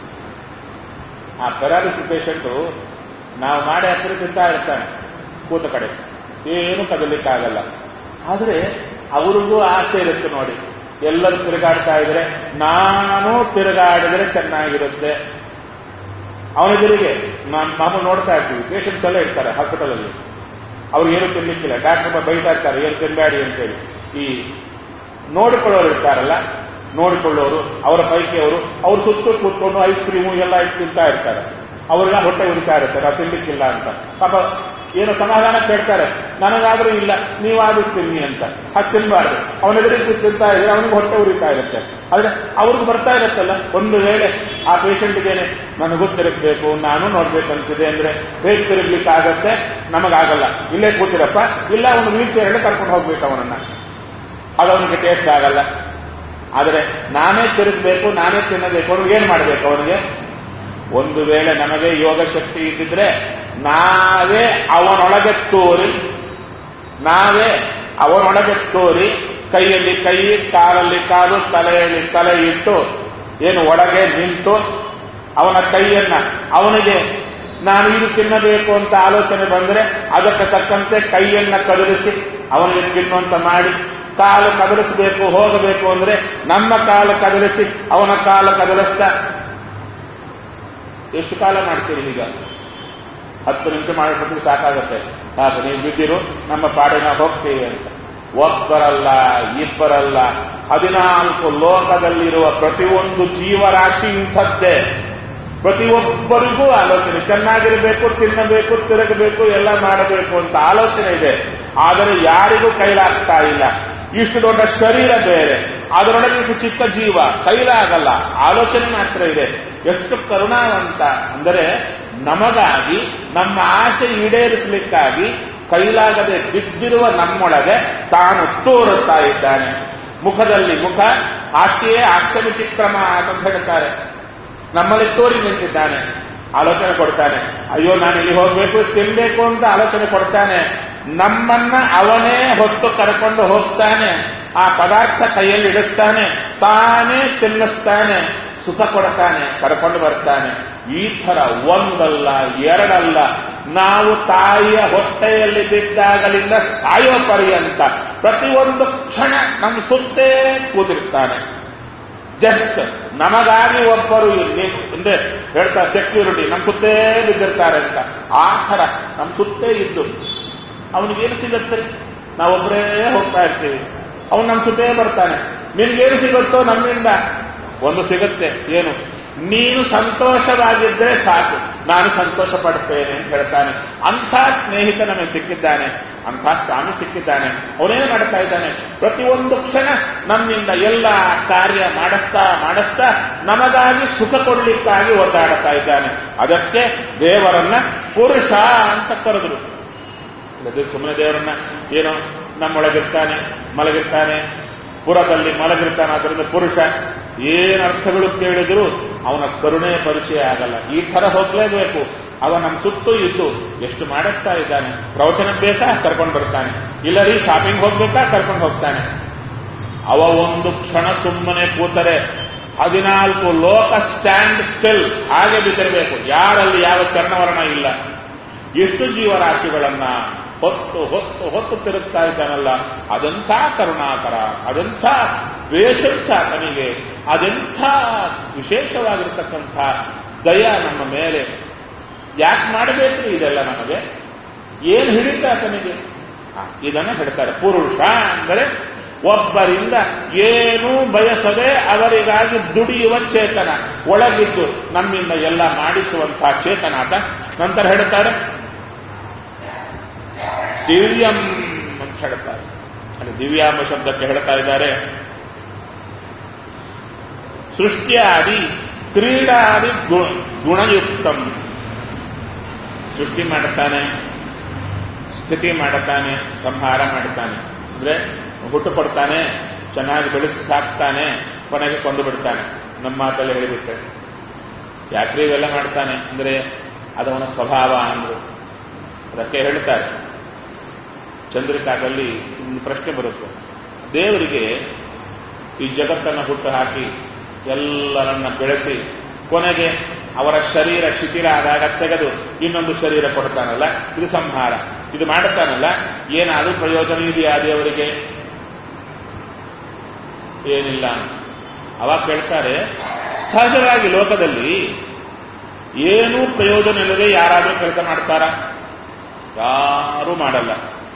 ಆ ಪೆರಾಲಿಸಿಸ್ ಪೇಷಂಟು ನಾವು ಮಾಡಿ ಹತ್ತಿರ ತಿಂತಾ ಇರ್ತಾನೆ ಕೂತ ಕಡೆ ಏನು ಕದಲಿಕ್ಕಾಗಲ್ಲ ಆದ್ರೆ ಅವ್ರಿಗೂ ಆಸೆ ಇರುತ್ತೆ ನೋಡಿ ಎಲ್ಲರೂ ತಿರುಗಾಡ್ತಾ ಇದ್ರೆ ನಾನು ತಿರುಗಾಡಿದ್ರೆ ಚೆನ್ನಾಗಿರುತ್ತೆ ಅವನೆದುರಿಗೆ ನಾನು ಮಾಮೂಲು ನೋಡ್ತಾ ಇರ್ತೀವಿ ಪೇಷಂಟ್ಸ್ ಎಲ್ಲ ಇರ್ತಾರೆ ಹಾಸ್ಪಿಟಲ್ ಅಲ್ಲಿ ಅವ್ರಿಗೆ ಏನು ತಿನ್ಲಿಕ್ಕಿಲ್ಲ ಡಾಕ್ಟರ್ ಬೈತಾ ಇರ್ತಾರೆ ಏನು ತಿನ್ಬೇಡಿ ಅಂತೇಳಿ ಈ ನೋಡಿಕೊಳ್ಳೋರು ಇರ್ತಾರಲ್ಲ ನೋಡಿಕೊಳ್ಳೋರು ಅವರ ಪೈಕಿ ಅವರು ಅವ್ರು ಸುತ್ತ ಕೂತ್ಕೊಂಡು ಐಸ್ ಕ್ರೀಮು ಎಲ್ಲ ಇಟ್ಟು ತಿಂತಾ ಇರ್ತಾರೆ ಅವ್ರಿಗೆ ಹೊಟ್ಟೆ ಉರಿತಾ ಇರುತ್ತೆ ನಾವು ತಿನ್ಲಿಕ್ಕಿಲ್ಲ ಅಂತ ಪಾಪ ಏನೋ ಸಮಾಧಾನ ಕೇಳ್ತಾರೆ ನನಗಾದ್ರೂ ಇಲ್ಲ ನೀವಾದ್ರೂ ತಿನ್ನಿ ಅಂತ ಹಾಗೆ ತಿನ್ಬಾರ್ದು ಅವನ ಎದುರಿಗೆ ತಿಂತಾ ಇದ್ರೆ ಅವನಿಗೆ ಹೊಟ್ಟೆ ಉರಿತಾ ಇರುತ್ತೆ ಆದ್ರೆ ಅವ್ರಿಗೆ ಬರ್ತಾ ಇರುತ್ತಲ್ಲ ಒಂದು ವೇಳೆ ಆ ಪೇಷಂಟ್ಗೇನೆ ನನಗೂ ತಿರುಗಬೇಕು ನಾನು ನೋಡ್ಬೇಕಂತಿದೆ ಅಂದ್ರೆ ಹೇಗೆ ತಿರುಗ್ಲಿಕ್ಕಾಗತ್ತೆ ನಮಗಾಗಲ್ಲ ಇಲ್ಲೇ ಕೂತಿರಪ್ಪ ಇಲ್ಲ ಅವನು ವೀಲ್ ಚೇರ್ ಕರ್ಕೊಂಡು ಹೋಗ್ಬೇಕು ಅವನನ್ನ ಅದು ಅವನಿಗೆ ಟೇಸ್ಟ್ ಆಗಲ್ಲ ಆದರೆ ನಾನೇ ತಿರುಗಬೇಕು ನಾನೇ ತಿನ್ನಬೇಕು ಅವ್ನಿಗೆ ಏನ್ ಮಾಡಬೇಕು ಅವನಿಗೆ ಒಂದು ವೇಳೆ ನಮಗೆ ಯೋಗ ಶಕ್ತಿ ಇದ್ದಿದ್ರೆ ನಾವೇ ಅವನೊಳಗೆ ತೋರಿ ನಾವೇ ಅವನೊಳಗೆ ತೋರಿ ಕೈಯಲ್ಲಿ ಕೈ ಕಾಲಲ್ಲಿ ಕಾಲು ತಲೆಯಲ್ಲಿ ತಲೆ ಇಟ್ಟು ಏನು ಒಳಗೆ ನಿಂತು ಅವನ ಕೈಯನ್ನ ಅವನಿಗೆ ನಾನು ಇದು ತಿನ್ನಬೇಕು ಅಂತ ಆಲೋಚನೆ ಬಂದರೆ ಅದಕ್ಕೆ ತಕ್ಕಂತೆ ಕೈಯನ್ನ ಕದಲಿಸಿ ಅವನಿಗೆ ತಿನ್ನುವಂತ ಮಾಡಿ ಕಾಲು ಕದಲಿಸಬೇಕು ಹೋಗಬೇಕು ಅಂದ್ರೆ ನಮ್ಮ ಕಾಲು ಕದಲಿಸಿ ಅವನ ಕಾಲು ಕದಲಿಸ್ತಾ ಎಷ್ಟು ಕಾಲ ಮಾಡ್ತೀರಿ ಈಗ ಹತ್ತು ನಿಮಿಷ ಮಾಡಿಬಿಟ್ಟು ಸಾಕಾಗುತ್ತೆ ಸಾಕು ನೀವು ಬಿದ್ದಿರು ನಮ್ಮ ಪಾಡಿನ ಹೋಗ್ತೀವಿ ಅಂತ ಒಬ್ಬರಲ್ಲ ಇಬ್ಬರಲ್ಲ ಹದಿನಾಲ್ಕು ಲೋಕದಲ್ಲಿರುವ ಪ್ರತಿಯೊಂದು ಜೀವರಾಶಿ ಇಂಥದ್ದೇ ಪ್ರತಿಯೊಬ್ಬರಿಗೂ ಆಲೋಚನೆ ಚೆನ್ನಾಗಿರಬೇಕು ತಿನ್ನಬೇಕು ತಿರುಗಬೇಕು ಎಲ್ಲ ಮಾಡಬೇಕು ಅಂತ ಆಲೋಚನೆ ಇದೆ ಆದರೆ ಯಾರಿಗೂ ಕೈಲಾಗ್ತಾ ಇಲ್ಲ ಇಷ್ಟು ದೊಡ್ಡ ಶರೀರ ಬೇರೆ ಅದರೊಳಗೆ ಇಷ್ಟು ಚಿಕ್ಕ ಜೀವ ಕೈಲಾಗಲ್ಲ ಆಲೋಚನೆ ಮಾತ್ರ ಇದೆ ಎಷ್ಟು ಕರುಣಾವಂತ ಅಂದರೆ ನಮಗಾಗಿ ನಮ್ಮ ಆಸೆ ಈಡೇರಿಸಲಿಕ್ಕಾಗಿ ಕೈಲಾಗದೆ ಬಿದ್ದಿರುವ ನಮ್ಮೊಳಗೆ ತಾನು ತೋರುತ್ತಾ ಇದ್ದಾನೆ ಮುಖದಲ್ಲಿ ಮುಖ ಹಾಸ್ಯೇ ಹಾಸ್ಯ ವಿಚಿಕ್ರಮ ಅಂತ ಹೇಳ್ತಾರೆ ನಮ್ಮಲ್ಲಿ ತೋರಿ ನಿಂತಿದ್ದಾನೆ ಆಲೋಚನೆ ಕೊಡ್ತಾನೆ ಅಯ್ಯೋ ನಾನು ಇಲ್ಲಿ ಹೋಗ್ಬೇಕು ತಿನ್ಬೇಕು ಅಂತ ಆಲೋಚನೆ ಕೊಡ್ತಾನೆ ನಮ್ಮನ್ನ ಅವನೇ ಹೊತ್ತು ಕರ್ಕೊಂಡು ಹೋಗ್ತಾನೆ ಆ ಪದಾರ್ಥ ಕೈಯಲ್ಲಿ ಇಡಿಸ್ತಾನೆ ತಾನೇ ತಿನ್ನಿಸ್ತಾನೆ ಸುಖ ಕೊಡ್ತಾನೆ ಕರ್ಕೊಂಡು ಬರ್ತಾನೆ ಈ ತರ ಒಂದಲ್ಲ ಎರಡಲ್ಲ ನಾವು ತಾಯಿಯ ಹೊಟ್ಟೆಯಲ್ಲಿ ಬಿದ್ದಾಗಲಿಂದ ಸಾಯೋ ಪರ್ಯಂತ ಪ್ರತಿಯೊಂದು ಕ್ಷಣ ನಮ್ಮ ಸುತ್ತೇ ಕೂತಿರ್ತಾನೆ ಜಸ್ಟ್ ನಮಗಾಗಿ ಒಬ್ಬರು ಇಲ್ಲಿ ಅಂದ್ರೆ ಹೇಳ್ತಾರೆ ಸೆಕ್ಯೂರಿಟಿ ನಮ್ಮ ಸುತ್ತೇ ಬಿದ್ದಿರ್ತಾರೆ ಅಂತ ಆ ಥರ ನಮ್ಮ ಸುತ್ತೇ ಇದ್ದು ಅವನಿಗೇನು ಸಿಗುತ್ತೆ ನಾವೊಬ್ಬರೇ ಹೋಗ್ತಾ ಇರ್ತೀವಿ ಅವನು ನಮ್ಮ ಸುತ್ತೇ ಬರ್ತಾನೆ ನಿನ್ಗೇನು ಸಿಗುತ್ತೋ ನಮ್ಮಿಂದ ಒಂದು ಸಿಗುತ್ತೆ ಏನು ನೀನು ಸಂತೋಷವಾಗಿದ್ದರೆ ಸಾಕು ನಾನು ಸಂತೋಷ ಪಡ್ತೇನೆ ಅಂತ ಹೇಳ್ತಾನೆ ಅಂಥ ಸ್ನೇಹಿತ ನಮಗೆ ಸಿಕ್ಕಿದ್ದಾನೆ ಅಂಥ ಸ್ವಾಮಿ ಸಿಕ್ಕಿದ್ದಾನೆ ಅವನೇನು ಮಾಡ್ತಾ ಇದ್ದಾನೆ ಪ್ರತಿಯೊಂದು ಕ್ಷಣ ನಮ್ಮಿಂದ ಎಲ್ಲ ಕಾರ್ಯ ಮಾಡಿಸ್ತಾ ಮಾಡಿಸ್ತಾ ನಮಗಾಗಿ ಸುಖ ಕೊಡ್ಲಿಕ್ಕಾಗಿ ಒದ್ದಾಡ್ತಾ ಇದ್ದಾನೆ ಅದಕ್ಕೆ ದೇವರನ್ನ ಪುರುಷ ಅಂತ ಕರೆದ್ರು ಸುಮ್ಮನೆ ದೇವರನ್ನ ಏನೋ ನಮ್ಮೊಳಗಿರ್ತಾನೆ ಮಲಗಿರ್ತಾನೆ ಪುರದಲ್ಲಿ ಮಲಗಿರ್ತಾನೆ ಅದರಿಂದ ಪುರುಷ ಏನ್ ಅರ್ಥಗಳು ಕೇಳಿದ್ರು ಅವನ ಕರುಣೆ ಪರಿಚಯ ಆಗಲ್ಲ ಈ ತರ ಹೋಗ್ಲೇಬೇಕು ಅವ ನಮ್ಮ ಸುತ್ತೂ ಇದ್ದು ಎಷ್ಟು ಮಾಡಿಸ್ತಾ ಇದ್ದಾನೆ ಪ್ರವಚನ ಬೇಕಾ ಕರ್ಕೊಂಡು ಬರ್ತಾನೆ ಇಲ್ಲ ರೀ ಶಾಪಿಂಗ್ ಹೋಗ್ಬೇಕಾ ಕರ್ಕೊಂಡು ಹೋಗ್ತಾನೆ ಅವ ಒಂದು ಕ್ಷಣ ಸುಮ್ಮನೆ ಕೂತರೆ ಹದಿನಾಲ್ಕು ಲೋಕ ಸ್ಟ್ಯಾಂಡ್ ಸ್ಟಿಲ್ ಹಾಗೆ ಬಿದ್ದಿರಬೇಕು ಯಾರಲ್ಲಿ ಯಾವ ಚರ್ಣವರ್ಣ ಇಲ್ಲ ಎಷ್ಟು ಜೀವರಾಶಿಗಳನ್ನ ಹೊತ್ತು ಹೊತ್ತು ಹೊತ್ತು ತಿರುಗ್ತಾ ಇದ್ದಾನಲ್ಲ ಅದೆಂಥ ಕರುಣಾಕರ ಅದೆಂಥ ಪೇಷನ್ಸ್ ಆತನಿಗೆ ಅದೆಂಥ ವಿಶೇಷವಾಗಿರ್ತಕ್ಕಂಥ ದಯ ನಮ್ಮ ಮೇಲೆ ಯಾಕೆ ಮಾಡಬೇಕು ಇದೆಲ್ಲ ನಮಗೆ ಏನು ಹಿಡಿತ ಆತನಿಗೆ ಇದನ್ನ ಹೇಳ್ತಾರೆ ಪುರುಷ ಅಂದರೆ ಒಬ್ಬರಿಂದ ಏನೂ ಬಯಸದೆ ಅವರಿಗಾಗಿ ದುಡಿಯುವ ಚೇತನ ಒಳಗಿದ್ದು ನಮ್ಮಿಂದ ಎಲ್ಲ ಮಾಡಿಸುವಂತಹ ಚೇತನಾತ ನಂತರ ಹೇಳ್ತಾರೆ ದಿವ್ಯಂ ಅಂತ ಹೇಳ್ತಾರೆ ಅಲ್ಲಿ ದಿವ್ಯಾಂಬ ಶಬ್ದಕ್ಕೆ ಹೇಳ್ತಾ ಇದ್ದಾರೆ ಸೃಷ್ಟಿಯಾದಿ ಕ್ರೀಡಾದಿ ಗುಣಯುಕ್ತಂ ಸೃಷ್ಟಿ ಮಾಡುತ್ತಾನೆ ಸ್ಥಿತಿ ಮಾಡುತ್ತಾನೆ ಸಂಹಾರ ಮಾಡುತ್ತಾನೆ ಅಂದ್ರೆ ಹುಟ್ಟು ಕೊಡ್ತಾನೆ ಚೆನ್ನಾಗಿ ಬೆಳೆಸಿ ಸಾಕ್ತಾನೆ ಕೊನೆಗೆ ಕೊಂದು ಬಿಡ್ತಾನೆ ನಮ್ಮ ಮಾತಲ್ಲಿ ಹೇಳಿಬಿಟ್ರೆ ಯಾಕ್ರಿ ಇವೆಲ್ಲ ಮಾಡ್ತಾನೆ ಅಂದ್ರೆ ಅದವನ ಸ್ವಭಾವ ಅಂದ್ರು ಅದಕ್ಕೆ ಹೇಳ್ತಾರೆ ಚಂದ್ರಿಕಾದಲ್ಲಿ ಒಂದು ಪ್ರಶ್ನೆ ಬರುತ್ತೆ ದೇವರಿಗೆ ಈ ಜಗತ್ತನ್ನು ಹುಟ್ಟು ಹಾಕಿ ಎಲ್ಲರನ್ನ ಬೆಳೆಸಿ ಕೊನೆಗೆ ಅವರ ಶರೀರ ಶಿಥಿಲ ಆದಾಗ ತೆಗೆದು ಇನ್ನೊಂದು ಶರೀರ ಕೊಡ್ತಾನಲ್ಲ ಇದು ಸಂಹಾರ ಇದು ಮಾಡುತ್ತಾನಲ್ಲ ಏನಾದರೂ ಪ್ರಯೋಜನ ಇದೆಯಾ ದೇವರಿಗೆ ಏನಿಲ್ಲ ಅವಾಗ ಕೇಳ್ತಾರೆ ಸಹಜವಾಗಿ ಲೋಕದಲ್ಲಿ ಏನೂ ಪ್ರಯೋಜನ ಇಲ್ಲದೆ ಯಾರಾದರೂ ಕೆಲಸ ಮಾಡ್ತಾರ ಯಾರೂ ಮಾಡಲ್ಲ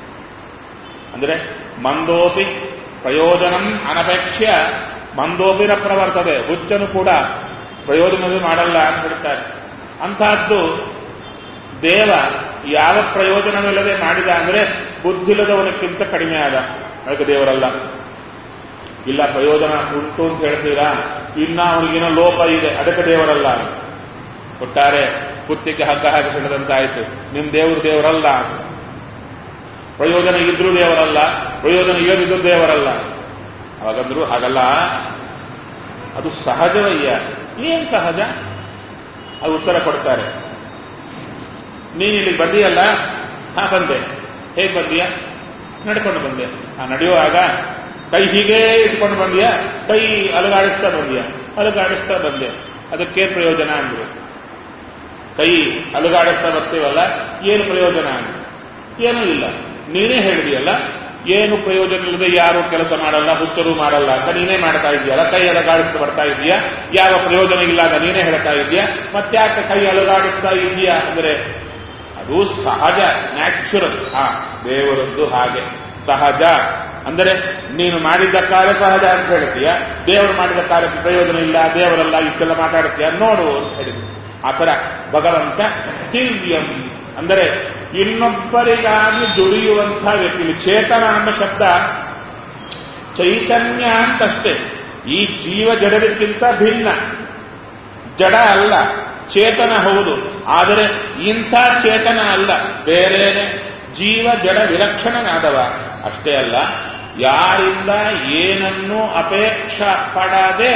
ಅಂದ್ರೆ ಮಂದೋಪಿ ಪ್ರಯೋಜನಂ ಅನಪೇಕ್ಷ ಮಂದೋಪಿನ ಪ್ರವರ್ತದೆ ಹುಚ್ಚನು ಕೂಡ ಪ್ರಯೋಜನವೇ ಮಾಡಲ್ಲ ಅಂತ ಹೇಳ್ತಾರೆ ಅಂತಹದ್ದು ದೇವ ಯಾವ ಪ್ರಯೋಜನವಿಲ್ಲದೆ ಮಾಡಿದ ಅಂದ್ರೆ ಬುದ್ಧಿಲ್ಲದವನಕ್ಕಿಂತ ಕಡಿಮೆ ಆದ ಅದಕ್ಕೆ ದೇವರಲ್ಲ ಇಲ್ಲ ಪ್ರಯೋಜನ ಉಂಟು ಅಂತ ಹೇಳ್ತೀರಾ ಇನ್ನ ಅವನಿಗಿನ ಲೋಪ ಇದೆ ಅದಕ್ಕೆ ದೇವರಲ್ಲ ಒಟ್ಟಾರೆ ಕುತ್ತಿಗೆ ಹಗ್ಗ ಹಾಕಿ ಹಿಡಿದಂತಾಯ್ತು ನಿಮ್ ದೇವ್ರು ದೇವರಲ್ಲ ಪ್ರಯೋಜನ ಇದ್ರೂ ದೇವರಲ್ಲ ಪ್ರಯೋಜನ ಇಲ್ಲದಿದ್ರು ದೇವರಲ್ಲ ಅವಾಗಂದ್ರು ಹಾಗಲ್ಲ ಅದು ಸಹಜವಯ್ಯ ಏನ್ ಸಹಜ ಅದು ಉತ್ತರ ಕೊಡ್ತಾರೆ ನೀನು ಇಲ್ಲಿಗೆ ಬಂದಿಯಲ್ಲ ಹಾ ಬಂದೆ ಹೇಗೆ ಬಂದೀಯ ನಡ್ಕೊಂಡು ಬಂದೆ ಆ ನಡೆಯುವಾಗ ಕೈ ಹೀಗೇ ಇಟ್ಕೊಂಡು ಬಂದಿಯ ಕೈ ಅಲುಗಾಡಿಸ್ತಾ ಬಂದಿಯ ಅಲುಗಾಡಿಸ್ತಾ ಬಂದೆ ಅದಕ್ಕೇನು ಪ್ರಯೋಜನ ಅಂದ್ರು ಕೈ ಅಲುಗಾಡಿಸ್ತಾ ಬರ್ತೀವಲ್ಲ ಏನು ಪ್ರಯೋಜನ ಅಂದ್ರು ಏನೂ ಇಲ್ಲ ನೀನೇ ಹೇಳಿದೆಯಲ್ಲ ಏನು ಪ್ರಯೋಜನ ಇಲ್ಲದೆ ಯಾರು ಕೆಲಸ ಮಾಡಲ್ಲ ಹುಚ್ಚರು ಮಾಡಲ್ಲ ಅಂತ ನೀನೇ ಮಾಡ್ತಾ ಇದೆಯಲ್ಲ ಕೈ ಅಲುಗಾಡಿಸ್ತಾ ಬರ್ತಾ ಇದೆಯಾ ಯಾವ ಪ್ರಯೋಜನ ಇಲ್ಲ ಅಂತ ನೀನೇ ಹೇಳ್ತಾ ಇದೆಯಾ ಮತ್ತ್ಯಾಕೆ ಕೈ ಅಲುಗಾಡಿಸ್ತಾ ಇದೆಯಾ ಅಂದ್ರೆ ಅದು ಸಹಜ ನ್ಯಾಚುರಲ್ ಆ ದೇವರದ್ದು ಹಾಗೆ ಸಹಜ ಅಂದರೆ ನೀನು ಮಾಡಿದ್ದ ಕಾರ್ಯ ಸಹಜ ಅಂತ ಹೇಳ್ತೀಯ ದೇವರು ಮಾಡಿದ ಕಾರ್ಯಕ್ಕೆ ಪ್ರಯೋಜನ ಇಲ್ಲ ದೇವರಲ್ಲ ಇಷ್ಟೆಲ್ಲ ಮಾತಾಡ್ತೀಯ ನೋಡು ಅಂತ ಹೇಳಿದ್ರು ಆ ತರ ಭಗವಂತ ದಿವ್ಯಂ ಅಂದರೆ ಇನ್ನೊಬ್ಬರಿಗಾಗಿ ದುಡಿಯುವಂತಹ ವ್ಯಕ್ತಿ ಚೇತನ ಎಂಬ ಶಬ್ದ ಚೈತನ್ಯ ಅಂತಷ್ಟೇ ಈ ಜೀವ ಜಡದಕ್ಕಿಂತ ಭಿನ್ನ ಜಡ ಅಲ್ಲ ಚೇತನ ಹೌದು ಆದರೆ ಇಂಥ ಚೇತನ ಅಲ್ಲ ಬೇರೆನೆ ಜೀವ ಜಡ ವಿಲಕ್ಷಣನಾದವ ಅಷ್ಟೇ ಅಲ್ಲ ಯಾರಿಂದ ಏನನ್ನು ಅಪೇಕ್ಷ ಪಡದೆ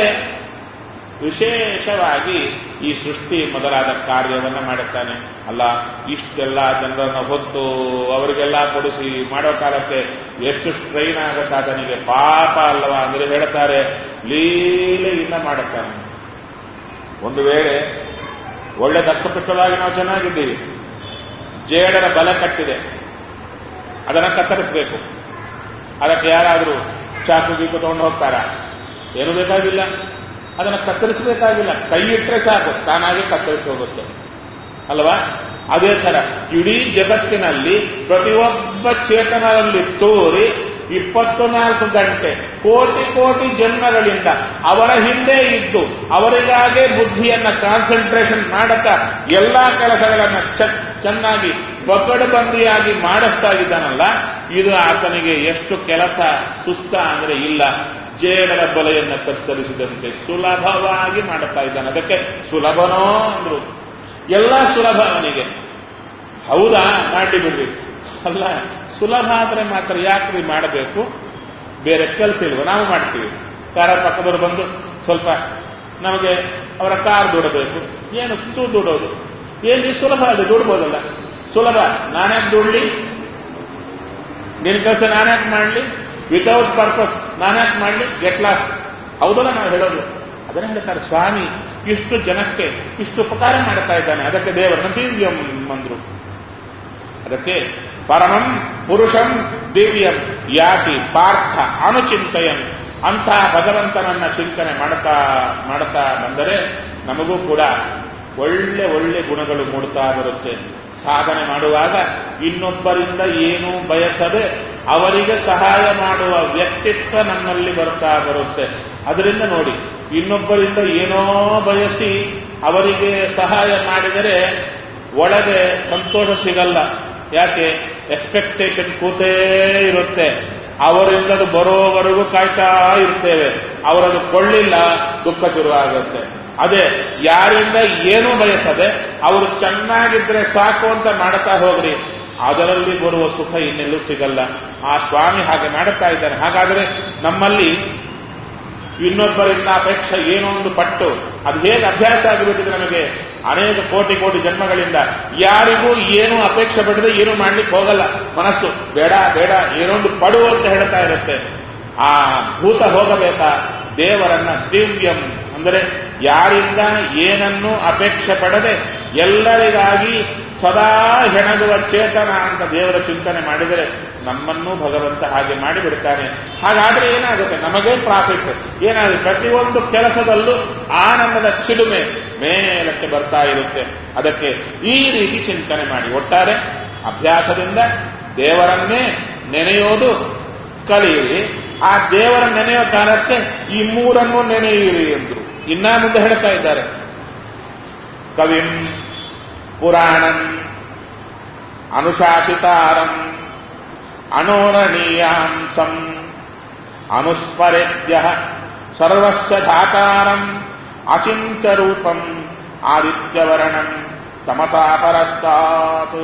ವಿಶೇಷವಾಗಿ ಈ ಸೃಷ್ಟಿ ಮೊದಲಾದ ಕಾರ್ಯವನ್ನು ಮಾಡುತ್ತಾನೆ ಅಲ್ಲ ಇಷ್ಟೆಲ್ಲ ಜನರನ್ನು ಹೊತ್ತು ಅವರಿಗೆಲ್ಲ ಕೊಡಿಸಿ ಮಾಡೋ ಕಾಲಕ್ಕೆ ಎಷ್ಟು ಸ್ಟ್ರೈನ್ ಆಗುತ್ತಾ ಆತನಿಗೆ ಪಾಪ ಅಲ್ಲವಾ ಅಂದ್ರೆ ಹೇಳ್ತಾರೆ ಲೀಲೆಯಿಂದ ಮಾಡುತ್ತಾನೆ ಒಂದು ವೇಳೆ ಒಳ್ಳೆ ದಷ್ಟಪುಷ್ಟವಾಗಿ ನಾವು ಚೆನ್ನಾಗಿದ್ದೀವಿ ಜೇಡರ ಬಲ ಕಟ್ಟಿದೆ ಅದನ್ನು ಕತ್ತರಿಸಬೇಕು ಅದಕ್ಕೆ ಯಾರಾದರೂ ಚಾಕು ಗೀಕು ತಗೊಂಡು ಹೋಗ್ತಾರ ಏನು ಬೇಕಾಗಿಲ್ಲ ಅದನ್ನು ಕತ್ತರಿಸಬೇಕಾಗಿಲ್ಲ ಕೈ ಇಟ್ಟರೆ ಸಾಕು ತಾನಾಗೆ ಕತ್ತರಿಸಿ ಹೋಗುತ್ತೆ ಅಲ್ವಾ ಅದೇ ತರ ಇಡೀ ಜಗತ್ತಿನಲ್ಲಿ ಪ್ರತಿಯೊಬ್ಬ ಚೇತನರಲ್ಲಿ ತೋರಿ ಇಪ್ಪತ್ತು ನಾಲ್ಕು ಗಂಟೆ ಕೋಟಿ ಕೋಟಿ ಜನ್ಮಗಳಿಂದ ಅವರ ಹಿಂದೆ ಇದ್ದು ಅವರಿಗಾಗೆ ಬುದ್ಧಿಯನ್ನ ಕಾನ್ಸಂಟ್ರೇಷನ್ ಮಾಡುತ್ತಾ ಎಲ್ಲಾ ಕೆಲಸಗಳನ್ನ ಚೆನ್ನಾಗಿ ಬಂದಿಯಾಗಿ ಮಾಡಿಸ್ತಾ ಇದ್ದಾನಲ್ಲ ಇದು ಆತನಿಗೆ ಎಷ್ಟು ಕೆಲಸ ಸುಸ್ತ ಅಂದ್ರೆ ಇಲ್ಲ ಜೇಡರ ಬಲೆಯನ್ನು ಕತ್ತರಿಸಿದಂತೆ ಸುಲಭವಾಗಿ ಮಾಡುತ್ತಾ ಇದ್ದಾನೆ ಅದಕ್ಕೆ ಸುಲಭನೋ ಅಂದ್ರು ಎಲ್ಲ ಸುಲಭ ಅವನಿಗೆ ಹೌದಾ ಮಾಡಿ ಬಿಡ್ರಿ ಅಲ್ಲ ಸುಲಭ ಆದ್ರೆ ಮಾತ್ರ ಯಾಕ್ರಿ ಮಾಡಬೇಕು ಬೇರೆ ಕೆಲಸ ಇಲ್ವ ನಾವು ಮಾಡ್ತೀವಿ ಕಾರ ಪಕ್ಕದವರು ಬಂದು ಸ್ವಲ್ಪ ನಮಗೆ ಅವರ ಕಾರ್ ದುಡಬೇಕು ಏನು ಚೂ ದುಡೋದು ಏನು ಸುಲಭ ಅದು ದುಡ್ಬೋದಲ್ಲ ಸುಲಭ ನಾನ್ಯಾಕೆ ದುಡ್ಲಿ ನಿನ್ನ ಕೆಲಸ ನಾನ್ಯಾಕೆ ಮಾಡಲಿ ವಿತೌಟ್ ಪರ್ಪಸ್ ನಾನ್ಯಾಕೆ ಮಾಡಲಿ ಗೆಟ್ ಲಾಸ್ಟ್ ಹೌದಲ್ಲ ನಾವು ಹೇಳೋದು ಅದನ್ನ ಹೇಳ್ತಾರೆ ಸ್ವಾಮಿ ಇಷ್ಟು ಜನಕ್ಕೆ ಇಷ್ಟು ಉಪಕಾರ ಮಾಡ್ತಾ ಇದ್ದಾನೆ ಅದಕ್ಕೆ ದೇವರನ್ನ ದಿವ್ಯಂ ಅಂದ್ರು ಅದಕ್ಕೆ ಪರಮಂ ಪುರುಷಂ ದಿವ್ಯಂ ಯಾತಿ ಪಾರ್ಥ ಅನುಚಿಂತೆಯಂ ಅಂಥ ಭಗವಂತನನ್ನ ಚಿಂತನೆ ಮಾಡುತ್ತಾ ಮಾಡುತ್ತಾ ಬಂದರೆ ನಮಗೂ ಕೂಡ ಒಳ್ಳೆ ಒಳ್ಳೆ ಗುಣಗಳು ಮೂಡ್ತಾ ಬರುತ್ತೆ ಸಾಧನೆ ಮಾಡುವಾಗ ಇನ್ನೊಬ್ಬರಿಂದ ಏನೂ ಬಯಸದೆ ಅವರಿಗೆ ಸಹಾಯ ಮಾಡುವ ವ್ಯಕ್ತಿತ್ವ ನನ್ನಲ್ಲಿ ಬರ್ತಾ ಬರುತ್ತೆ ಅದರಿಂದ ನೋಡಿ ಇನ್ನೊಬ್ಬರಿಂದ ಏನೋ ಬಯಸಿ ಅವರಿಗೆ ಸಹಾಯ ಮಾಡಿದರೆ ಒಳಗೆ ಸಂತೋಷ ಸಿಗಲ್ಲ ಯಾಕೆ ಎಕ್ಸ್ಪೆಕ್ಟೇಷನ್ ಕೂತೇ ಇರುತ್ತೆ ಅವರಿಂದ ಬರೋವರೆಗೂ ಕಾಯ್ತಾ ಇರ್ತೇವೆ ಅವರದು ಕೊಳ್ಳಿಲ್ಲ ದುಃಖ ಶುರುವಾಗುತ್ತೆ ಅದೇ ಯಾರಿಂದ ಏನೂ ಬಯಸದೆ ಅವರು ಚೆನ್ನಾಗಿದ್ರೆ ಸಾಕು ಅಂತ ಮಾಡ್ತಾ ಹೋಗ್ರಿ ಅದರಲ್ಲಿ ಬರುವ ಸುಖ ಇನ್ನೆಲ್ಲೂ ಸಿಗಲ್ಲ ಆ ಸ್ವಾಮಿ ಹಾಗೆ ಮಾಡುತ್ತಾ ಇದ್ದಾನೆ ಹಾಗಾದರೆ ನಮ್ಮಲ್ಲಿ ಇನ್ನೊಬ್ಬರಿಂದ ಅಪೇಕ್ಷೆ ಏನೋ ಒಂದು ಪಟ್ಟು ಅದು ಹೇಗೆ ಅಭ್ಯಾಸ ಆಗಿಬಿಟ್ಟಿದೆ ನಮಗೆ ಅನೇಕ ಕೋಟಿ ಕೋಟಿ ಜನ್ಮಗಳಿಂದ ಯಾರಿಗೂ ಏನು ಅಪೇಕ್ಷೆ ಪಡೆದ್ರೆ ಏನು ಮಾಡ್ಲಿಕ್ಕೆ ಹೋಗಲ್ಲ ಮನಸ್ಸು ಬೇಡ ಬೇಡ ಏನೊಂದು ಪಡು ಅಂತ ಹೇಳ್ತಾ ಇರುತ್ತೆ ಆ ಭೂತ ಹೋಗಬೇಕಾ ದೇವರನ್ನ ದಿವ್ಯಂ ಅಂದರೆ ಯಾರಿಂದ ಏನನ್ನು ಅಪೇಕ್ಷೆ ಪಡದೆ ಎಲ್ಲರಿಗಾಗಿ ಸದಾ ಹೆಣಗುವ ಚೇತನ ಅಂತ ದೇವರ ಚಿಂತನೆ ಮಾಡಿದರೆ ನಮ್ಮನ್ನು ಭಗವಂತ ಹಾಗೆ ಮಾಡಿಬಿಡ್ತಾನೆ ಹಾಗಾದ್ರೆ ಏನಾಗುತ್ತೆ ನಮಗೆ ಪ್ರಾಫಿಟ್ ಏನಾಗುತ್ತೆ ಪ್ರತಿಯೊಂದು ಕೆಲಸದಲ್ಲೂ ಆನಂದದ ಚಿಲುಮೆ ಮೇಲಕ್ಕೆ ಬರ್ತಾ ಇರುತ್ತೆ ಅದಕ್ಕೆ ಈ ರೀತಿ ಚಿಂತನೆ ಮಾಡಿ ಒಟ್ಟಾರೆ ಅಭ್ಯಾಸದಿಂದ ದೇವರನ್ನೇ ನೆನೆಯೋದು ಕಲಿಯಿರಿ ಆ ದೇವರ ನೆನೆಯೋ ಕಾಲಕ್ಕೆ ಈ ಮೂರನ್ನು ನೆನೆಯಿರಿ ಎಂದರು ಇನ್ನ ಮುಂದೆ ಹೇಳ್ತಾ ಇದ್ದಾರೆ ಕವಿಂ ಪುರಾಣಂ ಅನುಶಾಸಿತಾರಂ ಅನೋರಣೀಯಾಂಸಂ ಅನುಸ್ಮರೇಭ್ಯ ಸರ್ವಸ್ಯ ಧಾಕಾರಂ ಅಚಿಂತ್ಯ ರೂಪಂ ಆದಿತ್ಯವರ್ಣಂ ತಮಸಾ ಪರಸ್ತಾತ್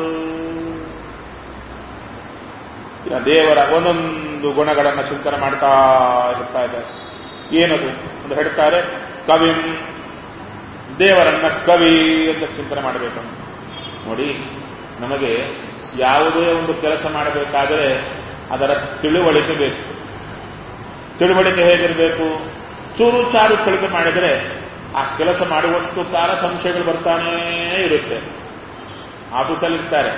ದೇವರ ಒಂದೊಂದು ಗುಣಗಳನ್ನು ಚಿಂತನೆ ಮಾಡ್ತಾ ಇರ್ತಾ ಇದ್ದಾರೆ ಏನದು ಅಂತ ಹೇಳ್ತಾರೆ ಕವಿಂ ದೇವರನ್ನ ಕವಿ ಅಂತ ಚಿಂತನೆ ಮಾಡಬೇಕು ನೋಡಿ ನಮಗೆ ಯಾವುದೇ ಒಂದು ಕೆಲಸ ಮಾಡಬೇಕಾದರೆ ಅದರ ತಿಳುವಳಿಕೆ ಬೇಕು ತಿಳುವಳಿಕೆ ಹೇಗಿರಬೇಕು ಚೂರು ಚಾರು ಕಳಿಕೆ ಮಾಡಿದರೆ ಆ ಕೆಲಸ ಮಾಡುವಷ್ಟು ಕಾಲ ಸಂಶಯಗಳು ಬರ್ತಾನೇ ಇರುತ್ತೆ ಆಫೀಸಲ್ಲಿ ಇರ್ತಾರೆ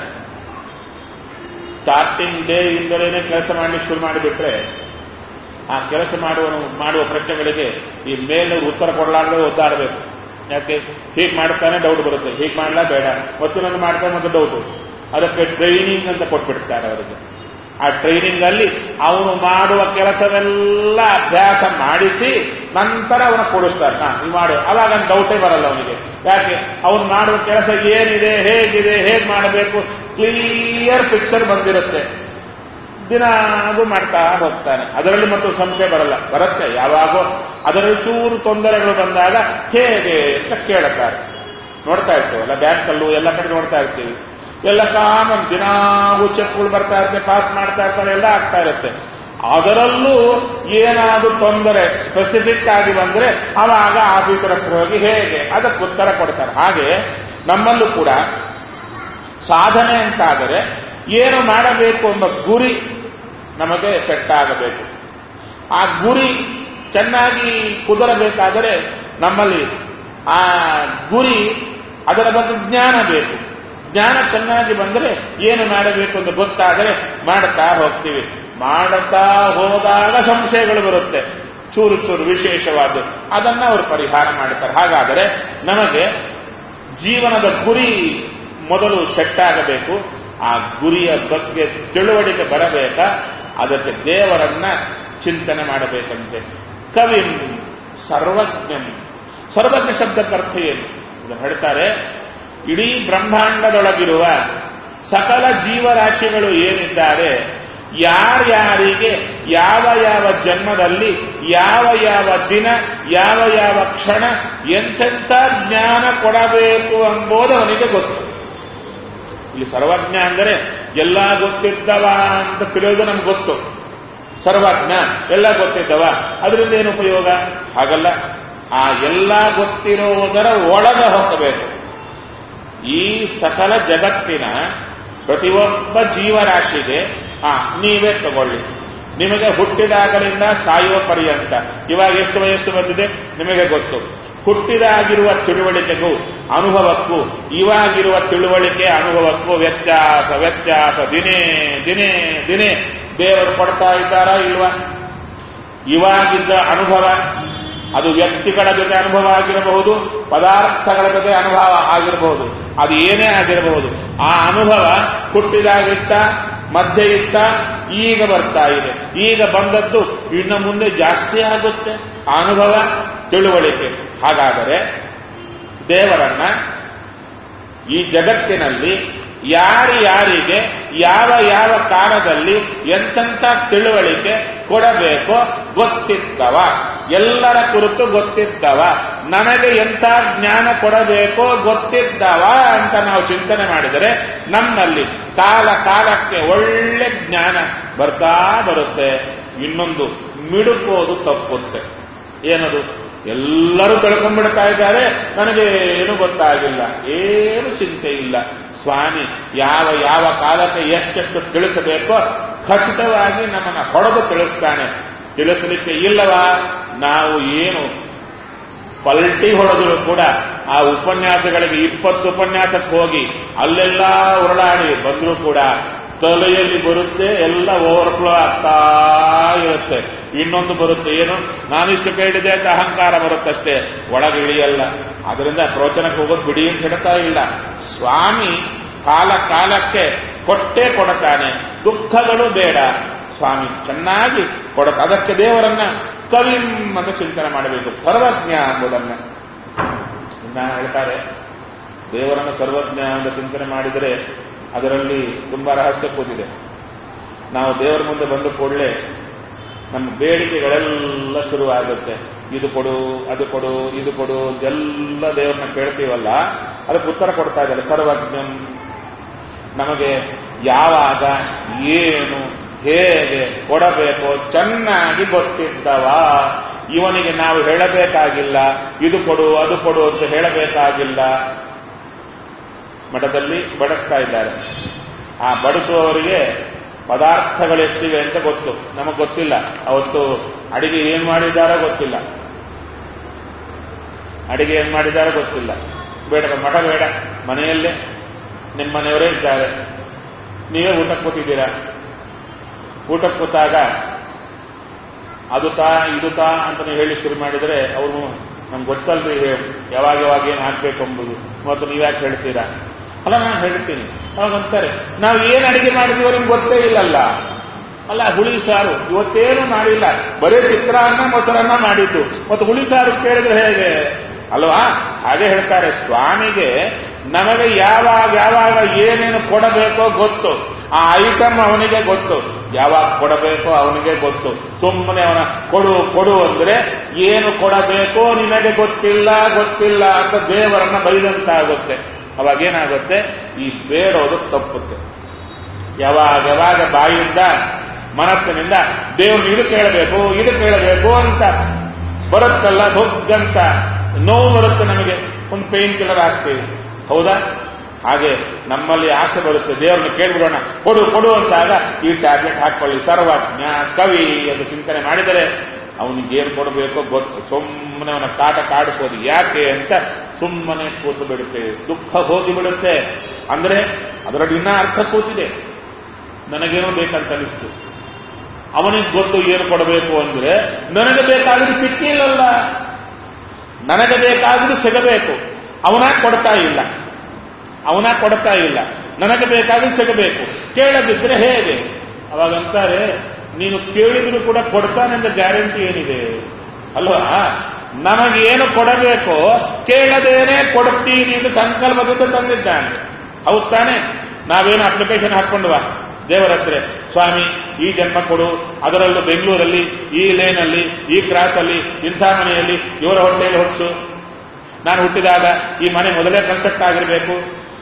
ಸ್ಟಾರ್ಟಿಂಗ್ ಡೇ ಇಂದಲೇ ಕೆಲಸ ಮಾಡಲಿಕ್ಕೆ ಶುರು ಮಾಡಿಬಿಟ್ರೆ ಆ ಕೆಲಸ ಮಾಡುವ ಮಾಡುವ ಪ್ರಶ್ನೆಗಳಿಗೆ ಈ ಮೇಲಿನವ್ರು ಉತ್ತರ ಕೊಡಲಾರ್ದೆ ಒದ್ದಾಡಬೇಕು ಯಾಕೆ ಹೀಗೆ ಮಾಡ್ತಾನೆ ಡೌಟ್ ಬರುತ್ತೆ ಹೀಗೆ ಮಾಡಲಾ ಬೇಡ ಮತ್ತೊಂದೊಂದು ಮಾಡ್ತಾನೆ ಮತ್ತು ಡೌಟು ಅದಕ್ಕೆ ಟ್ರೈನಿಂಗ್ ಅಂತ ಕೊಟ್ಬಿಡ್ತಾರೆ ಅವರಿಗೆ ಆ ಟ್ರೈನಿಂಗ್ ಅಲ್ಲಿ ಅವನು ಮಾಡುವ ಕೆಲಸವೆಲ್ಲ ಅಭ್ಯಾಸ ಮಾಡಿಸಿ ನಂತರ ಅವನ ಕೊಡಿಸ್ತಾರೆ ನಾ ನೀವು ಮಾಡು ಅವಾಗ ಡೌಟೇ ಬರಲ್ಲ ಅವನಿಗೆ ಯಾಕೆ ಅವನು ಮಾಡುವ ಕೆಲಸ ಏನಿದೆ ಹೇಗಿದೆ ಹೇಗೆ ಮಾಡಬೇಕು ಕ್ಲಿಯರ್ ಪಿಕ್ಚರ್ ಬಂದಿರುತ್ತೆ ದಿನ ಅದು ಮಾಡ್ತಾ ಹೋಗ್ತಾನೆ ಅದರಲ್ಲಿ ಮತ್ತು ಸಂಶಯ ಬರಲ್ಲ ಬರುತ್ತೆ ಯಾವಾಗೋ ಅದರಲ್ಲಿ ಚೂರು ತೊಂದರೆಗಳು ಬಂದಾಗ ಹೇಗೆ ಅಂತ ಕೇಳುತ್ತಾರೆ ನೋಡ್ತಾ ಇರ್ತೀವಲ್ಲ ಬ್ಯಾಂಕಲ್ಲೂ ಎಲ್ಲ ಕಡೆ ನೋಡ್ತಾ ಇರ್ತೀವಿ ಎಲ್ಲ ಕಾಮನ್ ದಿನಾಗೂ ಚೆಕ್ಗಳು ಬರ್ತಾ ಇರುತ್ತೆ ಪಾಸ್ ಮಾಡ್ತಾ ಇರ್ತಾರೆ ಎಲ್ಲ ಆಗ್ತಾ ಇರುತ್ತೆ ಅದರಲ್ಲೂ ಏನಾದರೂ ತೊಂದರೆ ಸ್ಪೆಸಿಫಿಕ್ ಆಗಿ ಬಂದ್ರೆ ಅವಾಗ ಆಫೀಸರ್ ಹತ್ರ ಹೋಗಿ ಹೇಗೆ ಅದಕ್ಕೆ ಉತ್ತರ ಕೊಡ್ತಾರೆ ಹಾಗೆ ನಮ್ಮಲ್ಲೂ ಕೂಡ ಸಾಧನೆ ಅಂತಾದರೆ ಏನು ಮಾಡಬೇಕು ಎಂಬ ಗುರಿ ನಮಗೆ ಸೆಟ್ ಆಗಬೇಕು ಆ ಗುರಿ ಚೆನ್ನಾಗಿ ಕುದುರಬೇಕಾದರೆ ನಮ್ಮಲ್ಲಿ ಆ ಗುರಿ ಅದರ ಬಗ್ಗೆ ಜ್ಞಾನ ಬೇಕು ಜ್ಞಾನ ಚೆನ್ನಾಗಿ ಬಂದರೆ ಏನು ಮಾಡಬೇಕು ಅಂತ ಗೊತ್ತಾದರೆ ಮಾಡುತ್ತಾ ಹೋಗ್ತೀವಿ ಮಾಡುತ್ತಾ ಹೋದಾಗ ಸಂಶಯಗಳು ಬರುತ್ತೆ ಚೂರು ಚೂರು ವಿಶೇಷವಾದ ಅದನ್ನ ಅವರು ಪರಿಹಾರ ಮಾಡ್ತಾರೆ ಹಾಗಾದರೆ ನಮಗೆ ಜೀವನದ ಗುರಿ ಮೊದಲು ಸೆಟ್ ಆಗಬೇಕು ಆ ಗುರಿಯ ಬಗ್ಗೆ ತಿಳುವಳಿಕೆ ಬರಬೇಕಾ ಅದಕ್ಕೆ ದೇವರನ್ನ ಚಿಂತನೆ ಮಾಡಬೇಕಂತೆ ಕವಿಂ ಸರ್ವಜ್ಞಂ ಸರ್ವಜ್ಞ ಶಬ್ದಕ್ಕೆ ಅರ್ಥ ಏನು ಇದು ಹೇಳ್ತಾರೆ ಇಡೀ ಬ್ರಹ್ಮಾಂಡದೊಳಗಿರುವ ಸಕಲ ಜೀವರಾಶಿಗಳು ಏನಿದ್ದಾರೆ ಯಾರ್ಯಾರಿಗೆ ಯಾವ ಯಾವ ಜನ್ಮದಲ್ಲಿ ಯಾವ ಯಾವ ದಿನ ಯಾವ ಯಾವ ಕ್ಷಣ ಎಂತೆಂಥ ಜ್ಞಾನ ಕೊಡಬೇಕು ಎಂಬುದು ಅವನಿಗೆ ಗೊತ್ತು ಇಲ್ಲಿ ಸರ್ವಜ್ಞ ಅಂದರೆ ಎಲ್ಲ ಗೊತ್ತಿದ್ದವ ಅಂತ ತಿಳಿಯೋದು ನಮ್ಗೆ ಗೊತ್ತು ಸರ್ವಜ್ಞ ಎಲ್ಲ ಗೊತ್ತಿದ್ದವ ಅದರಿಂದ ಏನು ಉಪಯೋಗ ಹಾಗಲ್ಲ ಆ ಎಲ್ಲ ಗೊತ್ತಿರುವುದರ ಒಳಗೆ ಹೋಗಬೇಕು ಈ ಸಕಲ ಜಗತ್ತಿನ ಪ್ರತಿಯೊಬ್ಬ ಜೀವರಾಶಿಗೆ ಆ ನೀವೇ ತಗೊಳ್ಳಿ ನಿಮಗೆ ಹುಟ್ಟಿದಾಗಲಿಂದ ಸಾಯುವ ಪರ್ಯಂತ ಇವಾಗ ಎಷ್ಟು ವಯಸ್ಸು ಬಂದಿದೆ ನಿಮಗೆ ಗೊತ್ತು ಹುಟ್ಟಿದಾಗಿರುವ ತಿಳುವಳಿಕೆಗೂ ಅನುಭವಕ್ಕೂ ಇವಾಗಿರುವ ತಿಳುವಳಿಕೆ ಅನುಭವಕ್ಕೂ ವ್ಯತ್ಯಾಸ ವ್ಯತ್ಯಾಸ ದಿನೇ ದಿನೇ ದಿನೇ ದೇವರು ಕೊಡ್ತಾ ಇದ್ದಾರಾ ಇಲ್ವಾ ಇವಾಗಿದ್ದ ಅನುಭವ ಅದು ವ್ಯಕ್ತಿಗಳ ಜೊತೆ ಅನುಭವ ಆಗಿರಬಹುದು ಪದಾರ್ಥಗಳ ಜೊತೆ ಅನುಭವ ಆಗಿರಬಹುದು ಅದು ಏನೇ ಆಗಿರಬಹುದು ಆ ಅನುಭವ ಹುಟ್ಟಿದಾಗಿತ್ತ ಮಧ್ಯೆ ಇತ್ತ ಈಗ ಬರ್ತಾ ಇದೆ ಈಗ ಬಂದದ್ದು ಇನ್ನು ಮುಂದೆ ಜಾಸ್ತಿ ಆಗುತ್ತೆ ಆ ಅನುಭವ ತಿಳುವಳಿಕೆ ಹಾಗಾದರೆ ದೇವರನ್ನ ಈ ಜಗತ್ತಿನಲ್ಲಿ ಯಾರು ಯಾರಿಗೆ ಯಾವ ಯಾವ ಕಾಲದಲ್ಲಿ ಎಂತೆಂಥ ತಿಳುವಳಿಕೆ ಕೊಡಬೇಕೋ ಗೊತ್ತಿದ್ದವ ಎಲ್ಲರ ಕುರಿತು ಗೊತ್ತಿದ್ದವ ನನಗೆ ಎಂಥ ಜ್ಞಾನ ಕೊಡಬೇಕೋ ಗೊತ್ತಿದ್ದವ ಅಂತ ನಾವು ಚಿಂತನೆ ಮಾಡಿದರೆ ನಮ್ಮಲ್ಲಿ ಕಾಲ ಕಾಲಕ್ಕೆ ಒಳ್ಳೆ ಜ್ಞಾನ ಬರ್ತಾ ಬರುತ್ತೆ ಇನ್ನೊಂದು ಮಿಡುಕೋದು ತಪ್ಪುತ್ತೆ ಏನದು ಎಲ್ಲರೂ ತಿಳ್ಕೊಂಡ್ಬಿಡ್ತಾ ಇದ್ದಾರೆ ನನಗೆ ಏನು ಗೊತ್ತಾಗಿಲ್ಲ ಏನು ಚಿಂತೆ ಇಲ್ಲ ಸ್ವಾಮಿ ಯಾವ ಯಾವ ಕಾಲಕ್ಕೆ ಎಷ್ಟೆಷ್ಟು ತಿಳಿಸಬೇಕೋ ಖಚಿತವಾಗಿ ನಮ್ಮನ್ನ ಹೊಡೆದು ತಿಳಿಸ್ತಾನೆ ತಿಳಿಸಲಿಕ್ಕೆ ಇಲ್ಲವಾ ನಾವು ಏನು ಪಲ್ಟಿ ಹೊಡೆದ್ರು ಕೂಡ ಆ ಉಪನ್ಯಾಸಗಳಿಗೆ ಇಪ್ಪತ್ತು ಉಪನ್ಯಾಸಕ್ಕೆ ಹೋಗಿ ಅಲ್ಲೆಲ್ಲ ಉರುಳಾಡಿ ಬಂದರೂ ಕೂಡ ತಲೆಯಲ್ಲಿ ಬರುತ್ತೆ ಎಲ್ಲ ಓವರ್ಫ್ಲೋ ಆಗ್ತಾ ಇರುತ್ತೆ ಇನ್ನೊಂದು ಬರುತ್ತೆ ಏನು ನಾನಿಷ್ಟು ಕೇಳಿದೆ ಅಂತ ಅಹಂಕಾರ ಬರುತ್ತಷ್ಟೇ ಒಳಗೆ ಇಳಿಯಲ್ಲ ಅದರಿಂದ ಪ್ರವಚನಕ್ಕೆ ಹೋಗೋದು ಬಿಡಿ ಅಂತ ಹೇಳ್ತಾ ಇಲ್ಲ ಸ್ವಾಮಿ ಕಾಲ ಕಾಲಕ್ಕೆ ಕೊಟ್ಟೇ ಕೊಡುತ್ತಾನೆ ದುಃಖಗಳು ಬೇಡ ಸ್ವಾಮಿ ಚೆನ್ನಾಗಿ ಕೊಡುತ್ತ ಅದಕ್ಕೆ ದೇವರನ್ನ ಕವಿಂ ಅಂತ ಚಿಂತನೆ ಮಾಡಬೇಕು ಸರ್ವಜ್ಞ ಎಂಬುದನ್ನ ಇನ್ನ ಹೇಳ್ತಾರೆ ದೇವರನ್ನು ಸರ್ವಜ್ಞ ಅಂತ ಚಿಂತನೆ ಮಾಡಿದರೆ ಅದರಲ್ಲಿ ತುಂಬಾ ರಹಸ್ಯ ಕೂತಿದೆ ನಾವು ದೇವರ ಮುಂದೆ ಬಂದ ಕೂಡಲೇ ನಮ್ಮ ಬೇಡಿಕೆಗಳೆಲ್ಲ ಶುರುವಾಗುತ್ತೆ ಇದು ಕೊಡು ಅದು ಕೊಡು ಇದು ಕೊಡು ಎಲ್ಲ ದೇವರನ್ನ ಕೇಳ್ತೀವಲ್ಲ ಅದಕ್ಕೆ ಉತ್ತರ ಕೊಡ್ತಾ ಇದ್ದಾರೆ ಸರ್ವಜ್ಞಂ ನಮಗೆ ಯಾವಾಗ ಏನು ಹೇಗೆ ಕೊಡಬೇಕು ಚೆನ್ನಾಗಿ ಗೊತ್ತಿದ್ದವ ಇವನಿಗೆ ನಾವು ಹೇಳಬೇಕಾಗಿಲ್ಲ ಇದು ಕೊಡು ಅದು ಕೊಡು ಅಂತ ಹೇಳಬೇಕಾಗಿಲ್ಲ ಮಠದಲ್ಲಿ ಬಡಿಸ್ತಾ ಇದ್ದಾರೆ ಆ ಬಡಿಸುವವರಿಗೆ ಪದಾರ್ಥಗಳೆಷ್ಟಿವೆ ಅಂತ ಗೊತ್ತು ನಮಗೆ ಗೊತ್ತಿಲ್ಲ ಅವತ್ತು ಅಡಿಗೆ ಏನ್ ಮಾಡಿದ್ದಾರೋ ಗೊತ್ತಿಲ್ಲ ಅಡಿಗೆ ಏನ್ ಮಾಡಿದ್ದಾರೋ ಗೊತ್ತಿಲ್ಲ ಬೇಡ ಮಠ ಬೇಡ ಮನೆಯಲ್ಲೇ ನಿಮ್ಮ ಮನೆಯವರೇ ಇದ್ದಾರೆ ನೀವೇ ಊಟಕ್ಕೆ ಕೂತಿದ್ದೀರಾ ಊಟಕ್ಕೆ ಕೂತಾಗ ಅದು ತಾ ಇದು ತಾ ಅಂತ ನೀವು ಹೇಳಿ ಶುರು ಮಾಡಿದರೆ ಅವರು ನಮ್ಗೆ ಗೊತ್ತಲ್ರಿ ಯಾವಾಗ ಯಾವಾಗ ಏನು ಹಾಕ್ಬೇಕು ಎಂಬುದು ಮತ್ತು ನೀವ್ಯಾಕೆ ಹೇಳ್ತೀರಾ ಅಲ್ಲ ನಾನು ಹೇಳ್ತೀನಿ ಅವಾಗ ಅಂತಾರೆ ನಾವು ಏನು ಅಡಿಗೆ ಮಾಡಿದೀವೋ ನಿಮ್ಗೆ ಗೊತ್ತೇ ಇಲ್ಲಲ್ಲ ಅಲ್ಲ ಹುಳಿ ಸಾರು ಇವತ್ತೇನು ಮಾಡಿಲ್ಲ ಬರೀ ಚಿತ್ರಾನ್ನ ಮೊಸರನ್ನ ಮಾಡಿದ್ದು ಮತ್ತು ಹುಳಿ ಸಾರು ಕೇಳಿದ್ರೆ ಹೇಗೆ ಅಲ್ವಾ ಹಾಗೆ ಹೇಳ್ತಾರೆ ಸ್ವಾಮಿಗೆ ನಮಗೆ ಯಾವಾಗ ಯಾವಾಗ ಏನೇನು ಕೊಡಬೇಕೋ ಗೊತ್ತು ಆ ಐಟಮ್ ಅವನಿಗೆ ಗೊತ್ತು ಯಾವಾಗ ಕೊಡಬೇಕೋ ಅವನಿಗೆ ಗೊತ್ತು ಸುಮ್ಮನೆ ಅವನ ಕೊಡು ಕೊಡು ಅಂದ್ರೆ ಏನು ಕೊಡಬೇಕೋ ನಿನಗೆ ಗೊತ್ತಿಲ್ಲ ಗೊತ್ತಿಲ್ಲ ಅಂತ ದೇವರನ್ನ ಬೈದಂತಾಗುತ್ತೆ ಅವಾಗ ಏನಾಗುತ್ತೆ ಈ ಬೇಡೋದು ತಪ್ಪುತ್ತೆ ಯಾವಾಗ ಯಾವಾಗ ಬಾಯಿಂದ ಮನಸ್ಸಿನಿಂದ ದೇವ್ರನ್ನ ಇದು ಕೇಳಬೇಕು ಇದು ಕೇಳಬೇಕು ಅಂತ ಬರುತ್ತಲ್ಲ ದೊಡ್ಡಂತ ನೋವು ಬರುತ್ತೆ ನಮಗೆ ಒಂದು ಪೇನ್ ಕಿಲ್ಲರ್ ಆಗ್ತೀವಿ ಹೌದಾ ಹಾಗೆ ನಮ್ಮಲ್ಲಿ ಆಸೆ ಬರುತ್ತೆ ದೇವರನ್ನ ಕೇಳ್ಬಿಡೋಣ ಕೊಡು ಕೊಡು ಅಂತಾಗ ಈ ಟ್ಯಾಬ್ಲೆಟ್ ಹಾಕೊಳ್ಳಿ ಸರ್ವಜ್ಞ ಕವಿ ಎಂದು ಚಿಂತನೆ ಮಾಡಿದರೆ ಅವನಿಗೆ ಏನು ಕೊಡಬೇಕೋ ಗೊತ್ತು ಸುಮ್ಮನೆ ಅವನ ಕಾಟ ಕಾಡಿಸೋದು ಯಾಕೆ ಅಂತ ಸುಮ್ಮನೆ ಕೂತು ಬಿಡುತ್ತೆ ದುಃಖ ಹೋಗಿ ಬಿಡುತ್ತೆ ಅಂದ್ರೆ ಅದರಲ್ಲಿ ಇನ್ನ ಅರ್ಥ ಕೂತಿದೆ ನನಗೇನೋ ಬೇಕಂತ ಅನಿಸ್ತು ಅವನಿಗೆ ಗೊತ್ತು ಏನು ಕೊಡಬೇಕು ಅಂದ್ರೆ ನನಗೆ ಬೇಕಾದರೂ ಸಿಕ್ಕಿಲ್ಲಲ್ಲ ನನಗೆ ಬೇಕಾದರೂ ಸಿಗಬೇಕು ಅವನ ಕೊಡ್ತಾ ಇಲ್ಲ ಅವನ ಕೊಡ್ತಾ ಇಲ್ಲ ನನಗೆ ಬೇಕಾದರೂ ಸಿಗಬೇಕು ಕೇಳದಿದ್ರೆ ಹೇಗೆ ಅವಾಗಂತಾರೆ ನೀನು ಕೇಳಿದ್ರು ಕೂಡ ಕೊಡ್ತಾನೆಂದ ಗ್ಯಾರಂಟಿ ಏನಿದೆ ಅಲ್ವಾ ನಮಗೇನು ಕೊಡಬೇಕೋ ಕೇಳದೇನೆ ಕೊಡ್ತೀನಿ ಎಂದು ಸಂಕಲ್ಪದಿಂದ ತಂದಿದ್ದಾನೆ ಹೌದ್ ತಾನೆ ನಾವೇನು ಅಪ್ಲಿಕೇಶನ್ ಹಾಕೊಂಡ್ವಾ ದೇವರ ಹತ್ರ ಸ್ವಾಮಿ ಈ ಜನ್ಮ ಕೊಡು ಅದರಲ್ಲೂ ಬೆಂಗಳೂರಲ್ಲಿ ಈ ಲೇನಲ್ಲಿ ಈ ಕ್ರಾಸಲ್ಲಿ ಇಂಥ ಮನೆಯಲ್ಲಿ ಇವರ ಹೊಟ್ಟೆಯಲ್ಲಿ ಹೊತ್ತು ನಾನು ಹುಟ್ಟಿದಾಗ ಈ ಮನೆ ಮೊದಲೇ ಕನ್ಸ್ಟ್ರಕ್ಟ್ ಆಗಿರಬೇಕು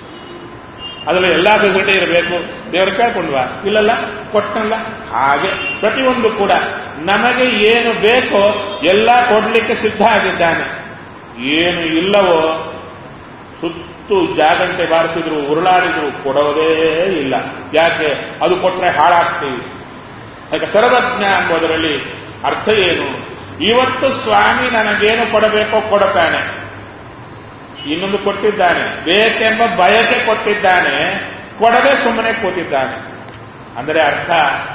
ಅದರಲ್ಲಿ ಎಲ್ಲಾ ಫೆಸಿಲಿಟಿ ಇರಬೇಕು ದೇವರು ಕೇಳ್ಕೊಂಡ್ವಾ ಇಲ್ಲಲ್ಲ ಕೊಟ್ಟನಲ್ಲ ಹಾಗೆ ಪ್ರತಿಯೊಂದು ಕೂಡ ನಮಗೆ ಏನು ಬೇಕೋ ಎಲ್ಲ ಕೊಡ್ಲಿಕ್ಕೆ ಸಿದ್ಧ ಆಗಿದ್ದಾನೆ ಏನು ಇಲ್ಲವೋ ಸುತ್ತು ಜಾಗಂಟೆ ಬಾರಿಸಿದ್ರು ಉರುಳಾಡಿದ್ರು ಕೊಡೋದೇ ಇಲ್ಲ ಯಾಕೆ ಅದು ಕೊಟ್ರೆ ಹಾಳಾಗ್ತೀವಿ ಯಾಕೆ ಸರ್ವಜ್ಞ ಎಂಬುದರಲ್ಲಿ ಅರ್ಥ ಏನು ಇವತ್ತು ಸ್ವಾಮಿ ನನಗೇನು ಕೊಡಬೇಕೋ ಕೊಡುತ್ತಾನೆ ಇನ್ನೊಂದು ಕೊಟ್ಟಿದ್ದಾನೆ ಬೇಕೆಂಬ ಬಯಕೆ ಕೊಟ್ಟಿದ್ದಾನೆ ಕೊಡದೆ ಸುಮ್ಮನೆ ಕೂತಿದ್ದಾನೆ ಅಂದರೆ ಅರ್ಥ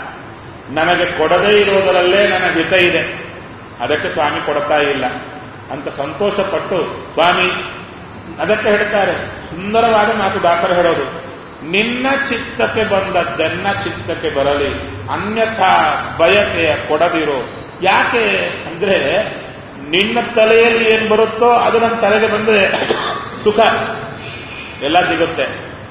ನನಗೆ ಕೊಡದೇ ಇರುವುದರಲ್ಲೇ ನನ್ನ ಹಿತ ಇದೆ ಅದಕ್ಕೆ ಸ್ವಾಮಿ ಕೊಡ್ತಾ ಇಲ್ಲ ಅಂತ ಸಂತೋಷಪಟ್ಟು ಸ್ವಾಮಿ ಅದಕ್ಕೆ ಹೇಳ್ತಾರೆ ಸುಂದರವಾದ ಮಾತು ದಾಸರು ಹೇಳೋದು ನಿನ್ನ ಚಿತ್ತಕ್ಕೆ ಬಂದದ್ದೆನ್ನ ಚಿತ್ತಕ್ಕೆ ಬರಲಿ ಅನ್ಯಥಾ ಬಯಕೆಯ ಕೊಡದಿರೋ ಯಾಕೆ ಅಂದ್ರೆ ನಿನ್ನ ತಲೆಯಲ್ಲಿ ಏನು ಬರುತ್ತೋ ಅದು ನನ್ನ ತಲೆಗೆ ಬಂದರೆ ಸುಖ ಎಲ್ಲ ಸಿಗುತ್ತೆ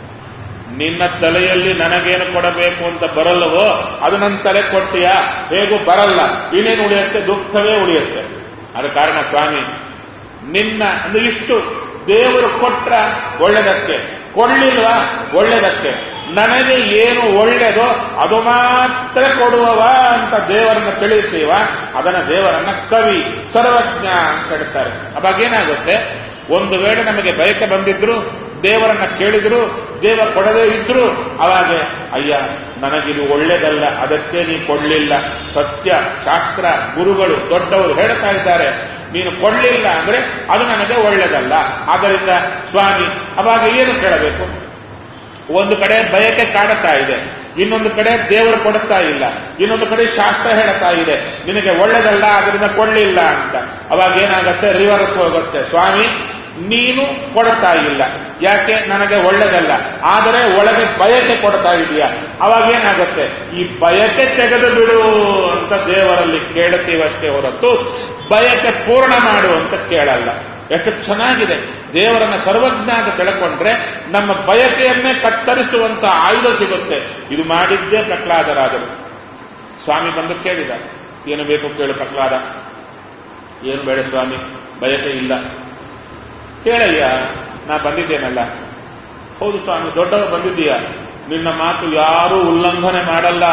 ನಿನ್ನ ತಲೆಯಲ್ಲಿ ನನಗೇನು ಕೊಡಬೇಕು ಅಂತ ಬರಲ್ಲವೋ ಅದು ನನ್ನ ತಲೆ ಕೊಟ್ಟಿಯಾ ಹೇಗೂ ಬರಲ್ಲ ಇನ್ನೇನು ಉಳಿಯುತ್ತೆ ದುಃಖವೇ ಉಳಿಯುತ್ತೆ ಅದ ಕಾರಣ ಸ್ವಾಮಿ ನಿನ್ನ ಅಂದ್ರೆ ಇಷ್ಟು ದೇವರು ಕೊಟ್ರ ಒಳ್ಳೆದಕ್ಕೆ ಕೊಡ್ಲಿಲ್ವಾ ಒಳ್ಳೆದಕ್ಕೆ ನನಗೆ ಏನು ಒಳ್ಳೆದೋ ಅದು ಮಾತ್ರ ಕೊಡುವವ ಅಂತ ದೇವರನ್ನ ತಿಳಿತೀವ ಅದನ್ನ ದೇವರನ್ನ ಕವಿ ಸರ್ವಜ್ಞ ಅಂತ ಹೇಳ್ತಾರೆ ಅವಾಗ ಏನಾಗುತ್ತೆ ಒಂದು ವೇಳೆ ನಮಗೆ ಬಯಕೆ ಬಂದಿದ್ರು ದೇವರನ್ನ ಕೇಳಿದ್ರು ದೇವ ಕೊಡದೇ ಇದ್ರು ಅವಾಗ ಅಯ್ಯ ನನಗಿದು ಒಳ್ಳೇದಲ್ಲ ಅದಕ್ಕೆ ನೀ ಕೊಡ್ಲಿಲ್ಲ ಸತ್ಯ ಶಾಸ್ತ್ರ ಗುರುಗಳು ದೊಡ್ಡವರು ಹೇಳ್ತಾ ಇದ್ದಾರೆ ನೀನು ಕೊಡ್ಲಿಲ್ಲ ಅಂದ್ರೆ ಅದು ನನಗೆ ಒಳ್ಳೆಯದಲ್ಲ ಆದ್ದರಿಂದ ಸ್ವಾಮಿ ಅವಾಗ ಏನು ಕೇಳಬೇಕು ಒಂದು ಕಡೆ ಬಯಕೆ ಕಾಡುತ್ತಾ ಇದೆ ಇನ್ನೊಂದು ಕಡೆ ದೇವರು ಕೊಡುತ್ತಾ ಇಲ್ಲ ಇನ್ನೊಂದು ಕಡೆ ಶಾಸ್ತ್ರ ಹೇಳುತ್ತಾ ಇದೆ ನಿನಗೆ ಒಳ್ಳೆದಲ್ಲ ಅದರಿಂದ ಕೊಡ್ಲಿಲ್ಲ ಅಂತ ಅವಾಗ ಏನಾಗತ್ತೆ ರಿವರ್ಸ್ ಹೋಗುತ್ತೆ ಸ್ವಾಮಿ ನೀನು ಕೊಡ್ತಾ ಇಲ್ಲ ಯಾಕೆ ನನಗೆ ಒಳ್ಳೆದಲ್ಲ ಆದರೆ ಒಳಗೆ ಬಯಕೆ ಕೊಡ್ತಾ ಇದೆಯಾ ಅವಾಗ ಏನಾಗುತ್ತೆ ಈ ಬಯಕೆ ತೆಗೆದು ಬಿಡು ಅಂತ ದೇವರಲ್ಲಿ ಕೇಳುತ್ತೀವಷ್ಟೇ ಹೊರತು ಬಯಕೆ ಪೂರ್ಣ ಮಾಡು ಅಂತ ಕೇಳಲ್ಲ ಎಷ್ಟು ಚೆನ್ನಾಗಿದೆ ದೇವರನ್ನ ಸರ್ವಜ್ಞ ಅಂತ ತಿಳ್ಕೊಂಡ್ರೆ ನಮ್ಮ ಬಯಕೆಯನ್ನೇ ಕತ್ತರಿಸುವಂತ ಆಯುಧ ಸಿಗುತ್ತೆ ಇದು ಮಾಡಿದ್ದೇ ಪ್ರಹ್ಲಾದರಾದರು ಸ್ವಾಮಿ ಬಂದು ಕೇಳಿದ ಏನು ಬೇಕು ಕೇಳು ಪ್ರಹ್ಲಾದ ಏನು ಬೇಡ ಸ್ವಾಮಿ ಬಯಕೆ ಇಲ್ಲ ಕೇಳಯ್ಯ ನಾ ಬಂದಿದ್ದೇನಲ್ಲ ಹೌದು ಸ್ವಾಮಿ ದೊಡ್ಡವ ಬಂದಿದ್ದೀಯ ನಿನ್ನ ಮಾತು ಯಾರೂ ಉಲ್ಲಂಘನೆ ಮಾಡಲ್ಲ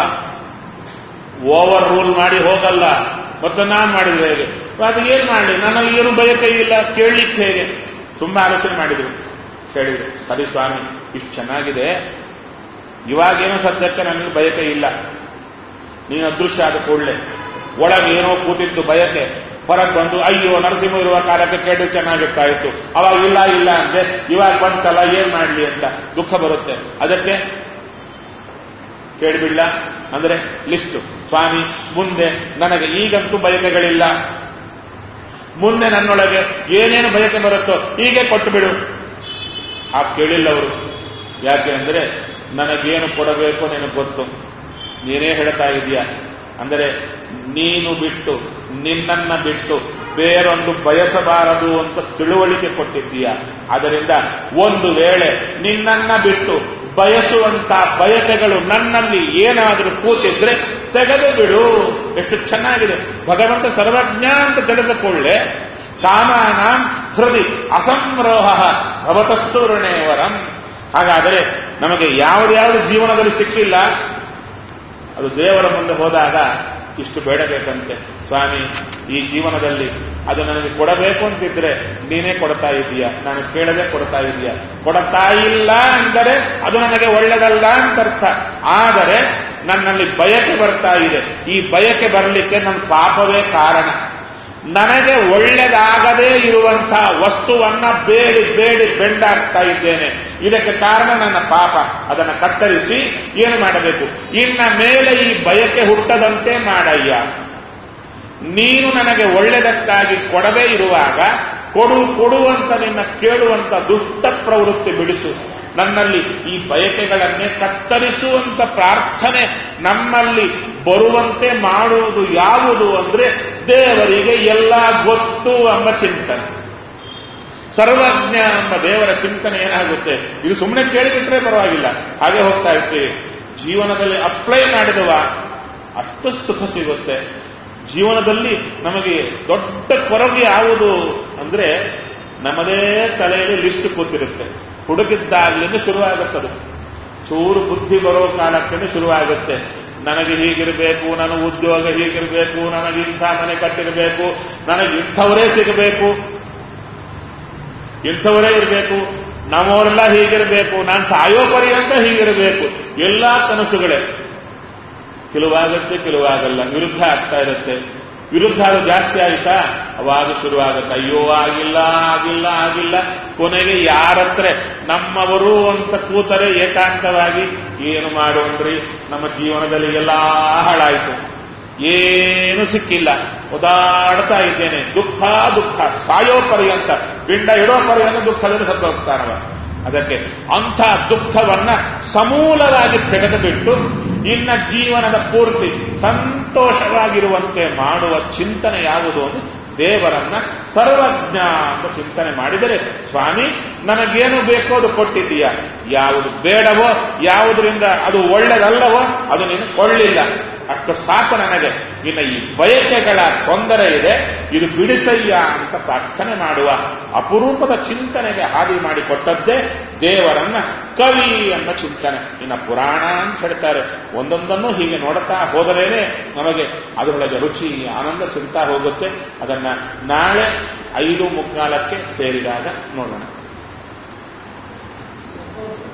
ಓವರ್ ರೂಲ್ ಮಾಡಿ ಹೋಗಲ್ಲ ಮತ್ತೆ ನಾನ್ ಮಾಡಿದ್ರೆ ಹೇಗೆ ಅದು ಏನ್ ಮಾಡಲಿ ನನಗೆ ಏನು ಬಯಕೆ ಇಲ್ಲ ಕೇಳಲಿಕ್ಕೆ ಹೇಗೆ ತುಂಬಾ ಆಲೋಚನೆ ಮಾಡಿದ್ರು ಹೇಳಿದ್ರು ಸರಿ ಸ್ವಾಮಿ ಇಷ್ಟು ಚೆನ್ನಾಗಿದೆ ಇವಾಗೇನೋ ಸದ್ಯಕ್ಕೆ ನನಗೆ ಬಯಕೆ ಇಲ್ಲ ನೀನು ಅದೃಶ್ಯ ಆದ ಕೂಡಲೇ ಒಳಗೆ ಏನೋ ಕೂತಿದ್ದು ಬಯಕೆ ಹೊರಗೆ ಬಂದು ಅಯ್ಯೋ ನರಸಿಂಹ ಇರುವ ಕಾಲಕ್ಕೆ ಕೇಳಿ ಚೆನ್ನಾಗಿರ್ತಾ ಇತ್ತು ಅವಾಗ ಇಲ್ಲ ಇಲ್ಲ ಅಂದ್ರೆ ಇವಾಗ ಬಂತಲ್ಲ ಏನ್ ಮಾಡ್ಲಿ ಅಂತ ದುಃಖ ಬರುತ್ತೆ ಅದಕ್ಕೆ ಕೇಳಿಬಿಡ್ಲ ಅಂದ್ರೆ ಲಿಸ್ಟ್ ಸ್ವಾಮಿ ಮುಂದೆ ನನಗೆ ಈಗಂತೂ ಬಯಕೆಗಳಿಲ್ಲ ಮುಂದೆ ನನ್ನೊಳಗೆ ಏನೇನು ಬಯಕೆ ಬರುತ್ತೋ ಹೀಗೆ ಕೊಟ್ಟು ಬಿಡು ಆ ಕೇಳಿಲ್ಲ ಅವರು ಯಾಕೆ ಅಂದ್ರೆ ನನಗೇನು ಕೊಡಬೇಕು ನಿನಗೆ ಗೊತ್ತು ನೀನೇ ಹೇಳ್ತಾ ಇದೀಯ ಅಂದರೆ ನೀನು ಬಿಟ್ಟು ನಿನ್ನನ್ನ ಬಿಟ್ಟು ಬೇರೊಂದು ಬಯಸಬಾರದು ಅಂತ ತಿಳುವಳಿಕೆ ಕೊಟ್ಟಿದ್ದೀಯ ಅದರಿಂದ ಒಂದು ವೇಳೆ ನಿನ್ನನ್ನ ಬಿಟ್ಟು ಬಯಸುವಂತ ಬಯಕೆಗಳು ನನ್ನಲ್ಲಿ ಏನಾದರೂ ಕೂತಿದ್ರೆ ತೆಗೆದು ಬಿಡು ಎಷ್ಟು ಚೆನ್ನಾಗಿದೆ ಭಗವಂತ ಸರ್ವಜ್ಞ ಅಂತ ತಿಳಿದುಕೊಳ್ಳೆ ಕಾಮಾನಾಂ ಹೃದಯ ಅಸಂರೋಹ ಭವತಸ್ತೂರ್ಣೇವರಂ ಹಾಗಾದರೆ ನಮಗೆ ಯಾವ್ದ್ಯಾವ್ದು ಜೀವನದಲ್ಲಿ ಸಿಕ್ಕಿಲ್ಲ ಅದು ದೇವರ ಮುಂದೆ ಹೋದಾಗ ಇಷ್ಟು ಬೇಡಬೇಕಂತೆ ಸ್ವಾಮಿ ಈ ಜೀವನದಲ್ಲಿ ಅದು ನನಗೆ ಕೊಡಬೇಕು ಅಂತಿದ್ರೆ ನೀನೇ ಕೊಡ್ತಾ ಇದೀಯ ನಾನು ಕೇಳದೆ ಕೊಡ್ತಾ ಇದೀಯ ಕೊಡ್ತಾ ಇಲ್ಲ ಅಂದರೆ ಅದು ನನಗೆ ಒಳ್ಳೆದಲ್ಲ ಅಂತ ಅರ್ಥ ಆದರೆ ನನ್ನಲ್ಲಿ ಬಯಕೆ ಬರ್ತಾ ಇದೆ ಈ ಬಯಕೆ ಬರಲಿಕ್ಕೆ ನನ್ನ ಪಾಪವೇ ಕಾರಣ ನನಗೆ ಒಳ್ಳೆದಾಗದೇ ಇರುವಂತಹ ವಸ್ತುವನ್ನ ಬೇಡಿ ಬೇಡಿ ಬೆಂಡಾಗ್ತಾ ಇದ್ದೇನೆ ಇದಕ್ಕೆ ಕಾರಣ ನನ್ನ ಪಾಪ ಅದನ್ನು ಕತ್ತರಿಸಿ ಏನು ಮಾಡಬೇಕು ಇನ್ನ ಮೇಲೆ ಈ ಬಯಕೆ ಹುಟ್ಟದಂತೆ ಮಾಡಯ್ಯ ನೀನು ನನಗೆ ಒಳ್ಳೆದಕ್ಕಾಗಿ ಕೊಡದೇ ಇರುವಾಗ ಕೊಡು ಕೊಡುವಂತ ನಿನ್ನ ಕೇಳುವಂತ ದುಷ್ಟ ಪ್ರವೃತ್ತಿ ಬಿಡಿಸು ನನ್ನಲ್ಲಿ ಈ ಬಯಕೆಗಳನ್ನೇ ಕತ್ತರಿಸುವಂತ ಪ್ರಾರ್ಥನೆ ನಮ್ಮಲ್ಲಿ ಬರುವಂತೆ ಮಾಡುವುದು ಯಾವುದು ಅಂದ್ರೆ ದೇವರಿಗೆ ಎಲ್ಲ ಗೊತ್ತು ಎಂಬ ಚಿಂತನೆ ಸರ್ವಜ್ಞ ಎಂಬ ದೇವರ ಚಿಂತನೆ ಏನಾಗುತ್ತೆ ಇದು ಸುಮ್ಮನೆ ಕೇಳಿಬಿಟ್ರೆ ಪರವಾಗಿಲ್ಲ ಹಾಗೆ ಹೋಗ್ತಾ ಇರ್ತೀವಿ ಜೀವನದಲ್ಲಿ ಅಪ್ಲೈ ಮಾಡಿದವ ಅಷ್ಟು ಸುಖ ಸಿಗುತ್ತೆ ಜೀವನದಲ್ಲಿ ನಮಗೆ ದೊಡ್ಡ ಕೊರಗೆ ಯಾವುದು ಅಂದ್ರೆ ನಮ್ಮದೇ ತಲೆಯಲ್ಲಿ ಲಿಸ್ಟ್ ಕೂತಿರುತ್ತೆ ಹುಡುಕಿದ್ದಾಗ್ಲಿಂದ ಶುರುವಾಗುತ್ತದು ಚೂರು ಬುದ್ಧಿ ಬರೋ ಕಾಲಕ್ಕೆ ಶುರುವಾಗುತ್ತೆ ನನಗೆ ಹೀಗಿರಬೇಕು ನನ್ನ ಉದ್ಯೋಗ ಹೀಗಿರಬೇಕು ನನಗೆ ಇಂಥ ಮನೆ ಕಟ್ಟಿರಬೇಕು ನನಗೆ ಇಂಥವರೇ ಸಿಗಬೇಕು ಇಂಥವರೇ ಇರಬೇಕು ನಮ್ಮವರೆಲ್ಲ ಹೀಗಿರಬೇಕು ನಾನು ಸಾಯೋ ಪರ್ಯಂತ ಹೀಗಿರಬೇಕು ಎಲ್ಲಾ ಕನಸುಗಳೇ ಕೆಲವಾಗುತ್ತೆ ಕೆಲವಾಗಲ್ಲ ವಿರುದ್ಧ ಆಗ್ತಾ ಇರುತ್ತೆ ವಿರುದ್ಧ ಅದು ಜಾಸ್ತಿ ಆಯ್ತಾ ಅವಾಗ ಶುರುವಾಗುತ್ತೆ ಅಯ್ಯೋ ಆಗಿಲ್ಲ ಆಗಿಲ್ಲ ಆಗಿಲ್ಲ ಕೊನೆಗೆ ಯಾರತ್ರ ನಮ್ಮವರು ಅಂತ ಕೂತರೆ ಏಕಾಂತವಾಗಿ ಏನು ಮಾಡುವಂದ್ರಿ ನಮ್ಮ ಜೀವನದಲ್ಲಿ ಎಲ್ಲಾ ಹಾಳಾಯಿತು ಏನು ಸಿಕ್ಕಿಲ್ಲ ಒದಾಡ್ತಾ ಇದ್ದೇನೆ ದುಃಖ ದುಃಖ ಸಾಯೋ ಪರ್ಯಂತ ಪಿಂಡ ಇಡೋ ಪರ್ಯಂತ ದುಃಖದಲ್ಲಿ ಸತ್ತು ಹೋಗ್ತಾನವ ಅದಕ್ಕೆ ಅಂಥ ದುಃಖವನ್ನ ಸಮೂಲವಾಗಿ ತೆಗೆದು ಬಿಟ್ಟು ಇನ್ನ ಜೀವನದ ಪೂರ್ತಿ ಸಂತೋಷವಾಗಿರುವಂತೆ ಮಾಡುವ ಚಿಂತನೆ ಯಾವುದು ಅಂದ್ರೆ ದೇವರನ್ನ ಸರ್ವಜ್ಞ ಅಂತ ಚಿಂತನೆ ಮಾಡಿದರೆ ಸ್ವಾಮಿ ನನಗೇನು ಬೇಕೋ ಅದು ಕೊಟ್ಟಿದ್ದೀಯ ಯಾವುದು ಬೇಡವೋ ಯಾವುದರಿಂದ ಅದು ಒಳ್ಳೆದಲ್ಲವೋ ಅದು ನೀನು ಕೊಳ್ಳಿಲ್ಲ ಅಷ್ಟು ಸಾಕು ನನಗೆ ಇನ್ನು ಈ ಬಯಕೆಗಳ ತೊಂದರೆ ಇದೆ ಇದು ಬಿಡಿಸಯ್ಯ ಅಂತ ಪ್ರಾರ್ಥನೆ ಮಾಡುವ ಅಪರೂಪದ ಚಿಂತನೆಗೆ ಹಾದಿ ಮಾಡಿಕೊಟ್ಟದ್ದೇ ದೇವರನ್ನ ಕವಿ ಎಂಬ ಚಿಂತನೆ ಇನ್ನು ಪುರಾಣ ಅಂತ ಹೇಳ್ತಾರೆ ಒಂದೊಂದನ್ನು ಹೀಗೆ ನೋಡುತ್ತಾ ಹೋದರೇನೆ ನಮಗೆ ಅದರೊಳಗೆ ರುಚಿ ಆನಂದ ಸಿಗ್ತಾ ಹೋಗುತ್ತೆ ಅದನ್ನ ನಾಳೆ ಐದು ಮುಕ್ಕಾಲಕ್ಕೆ ಸೇರಿದಾಗ ನೋಡೋಣ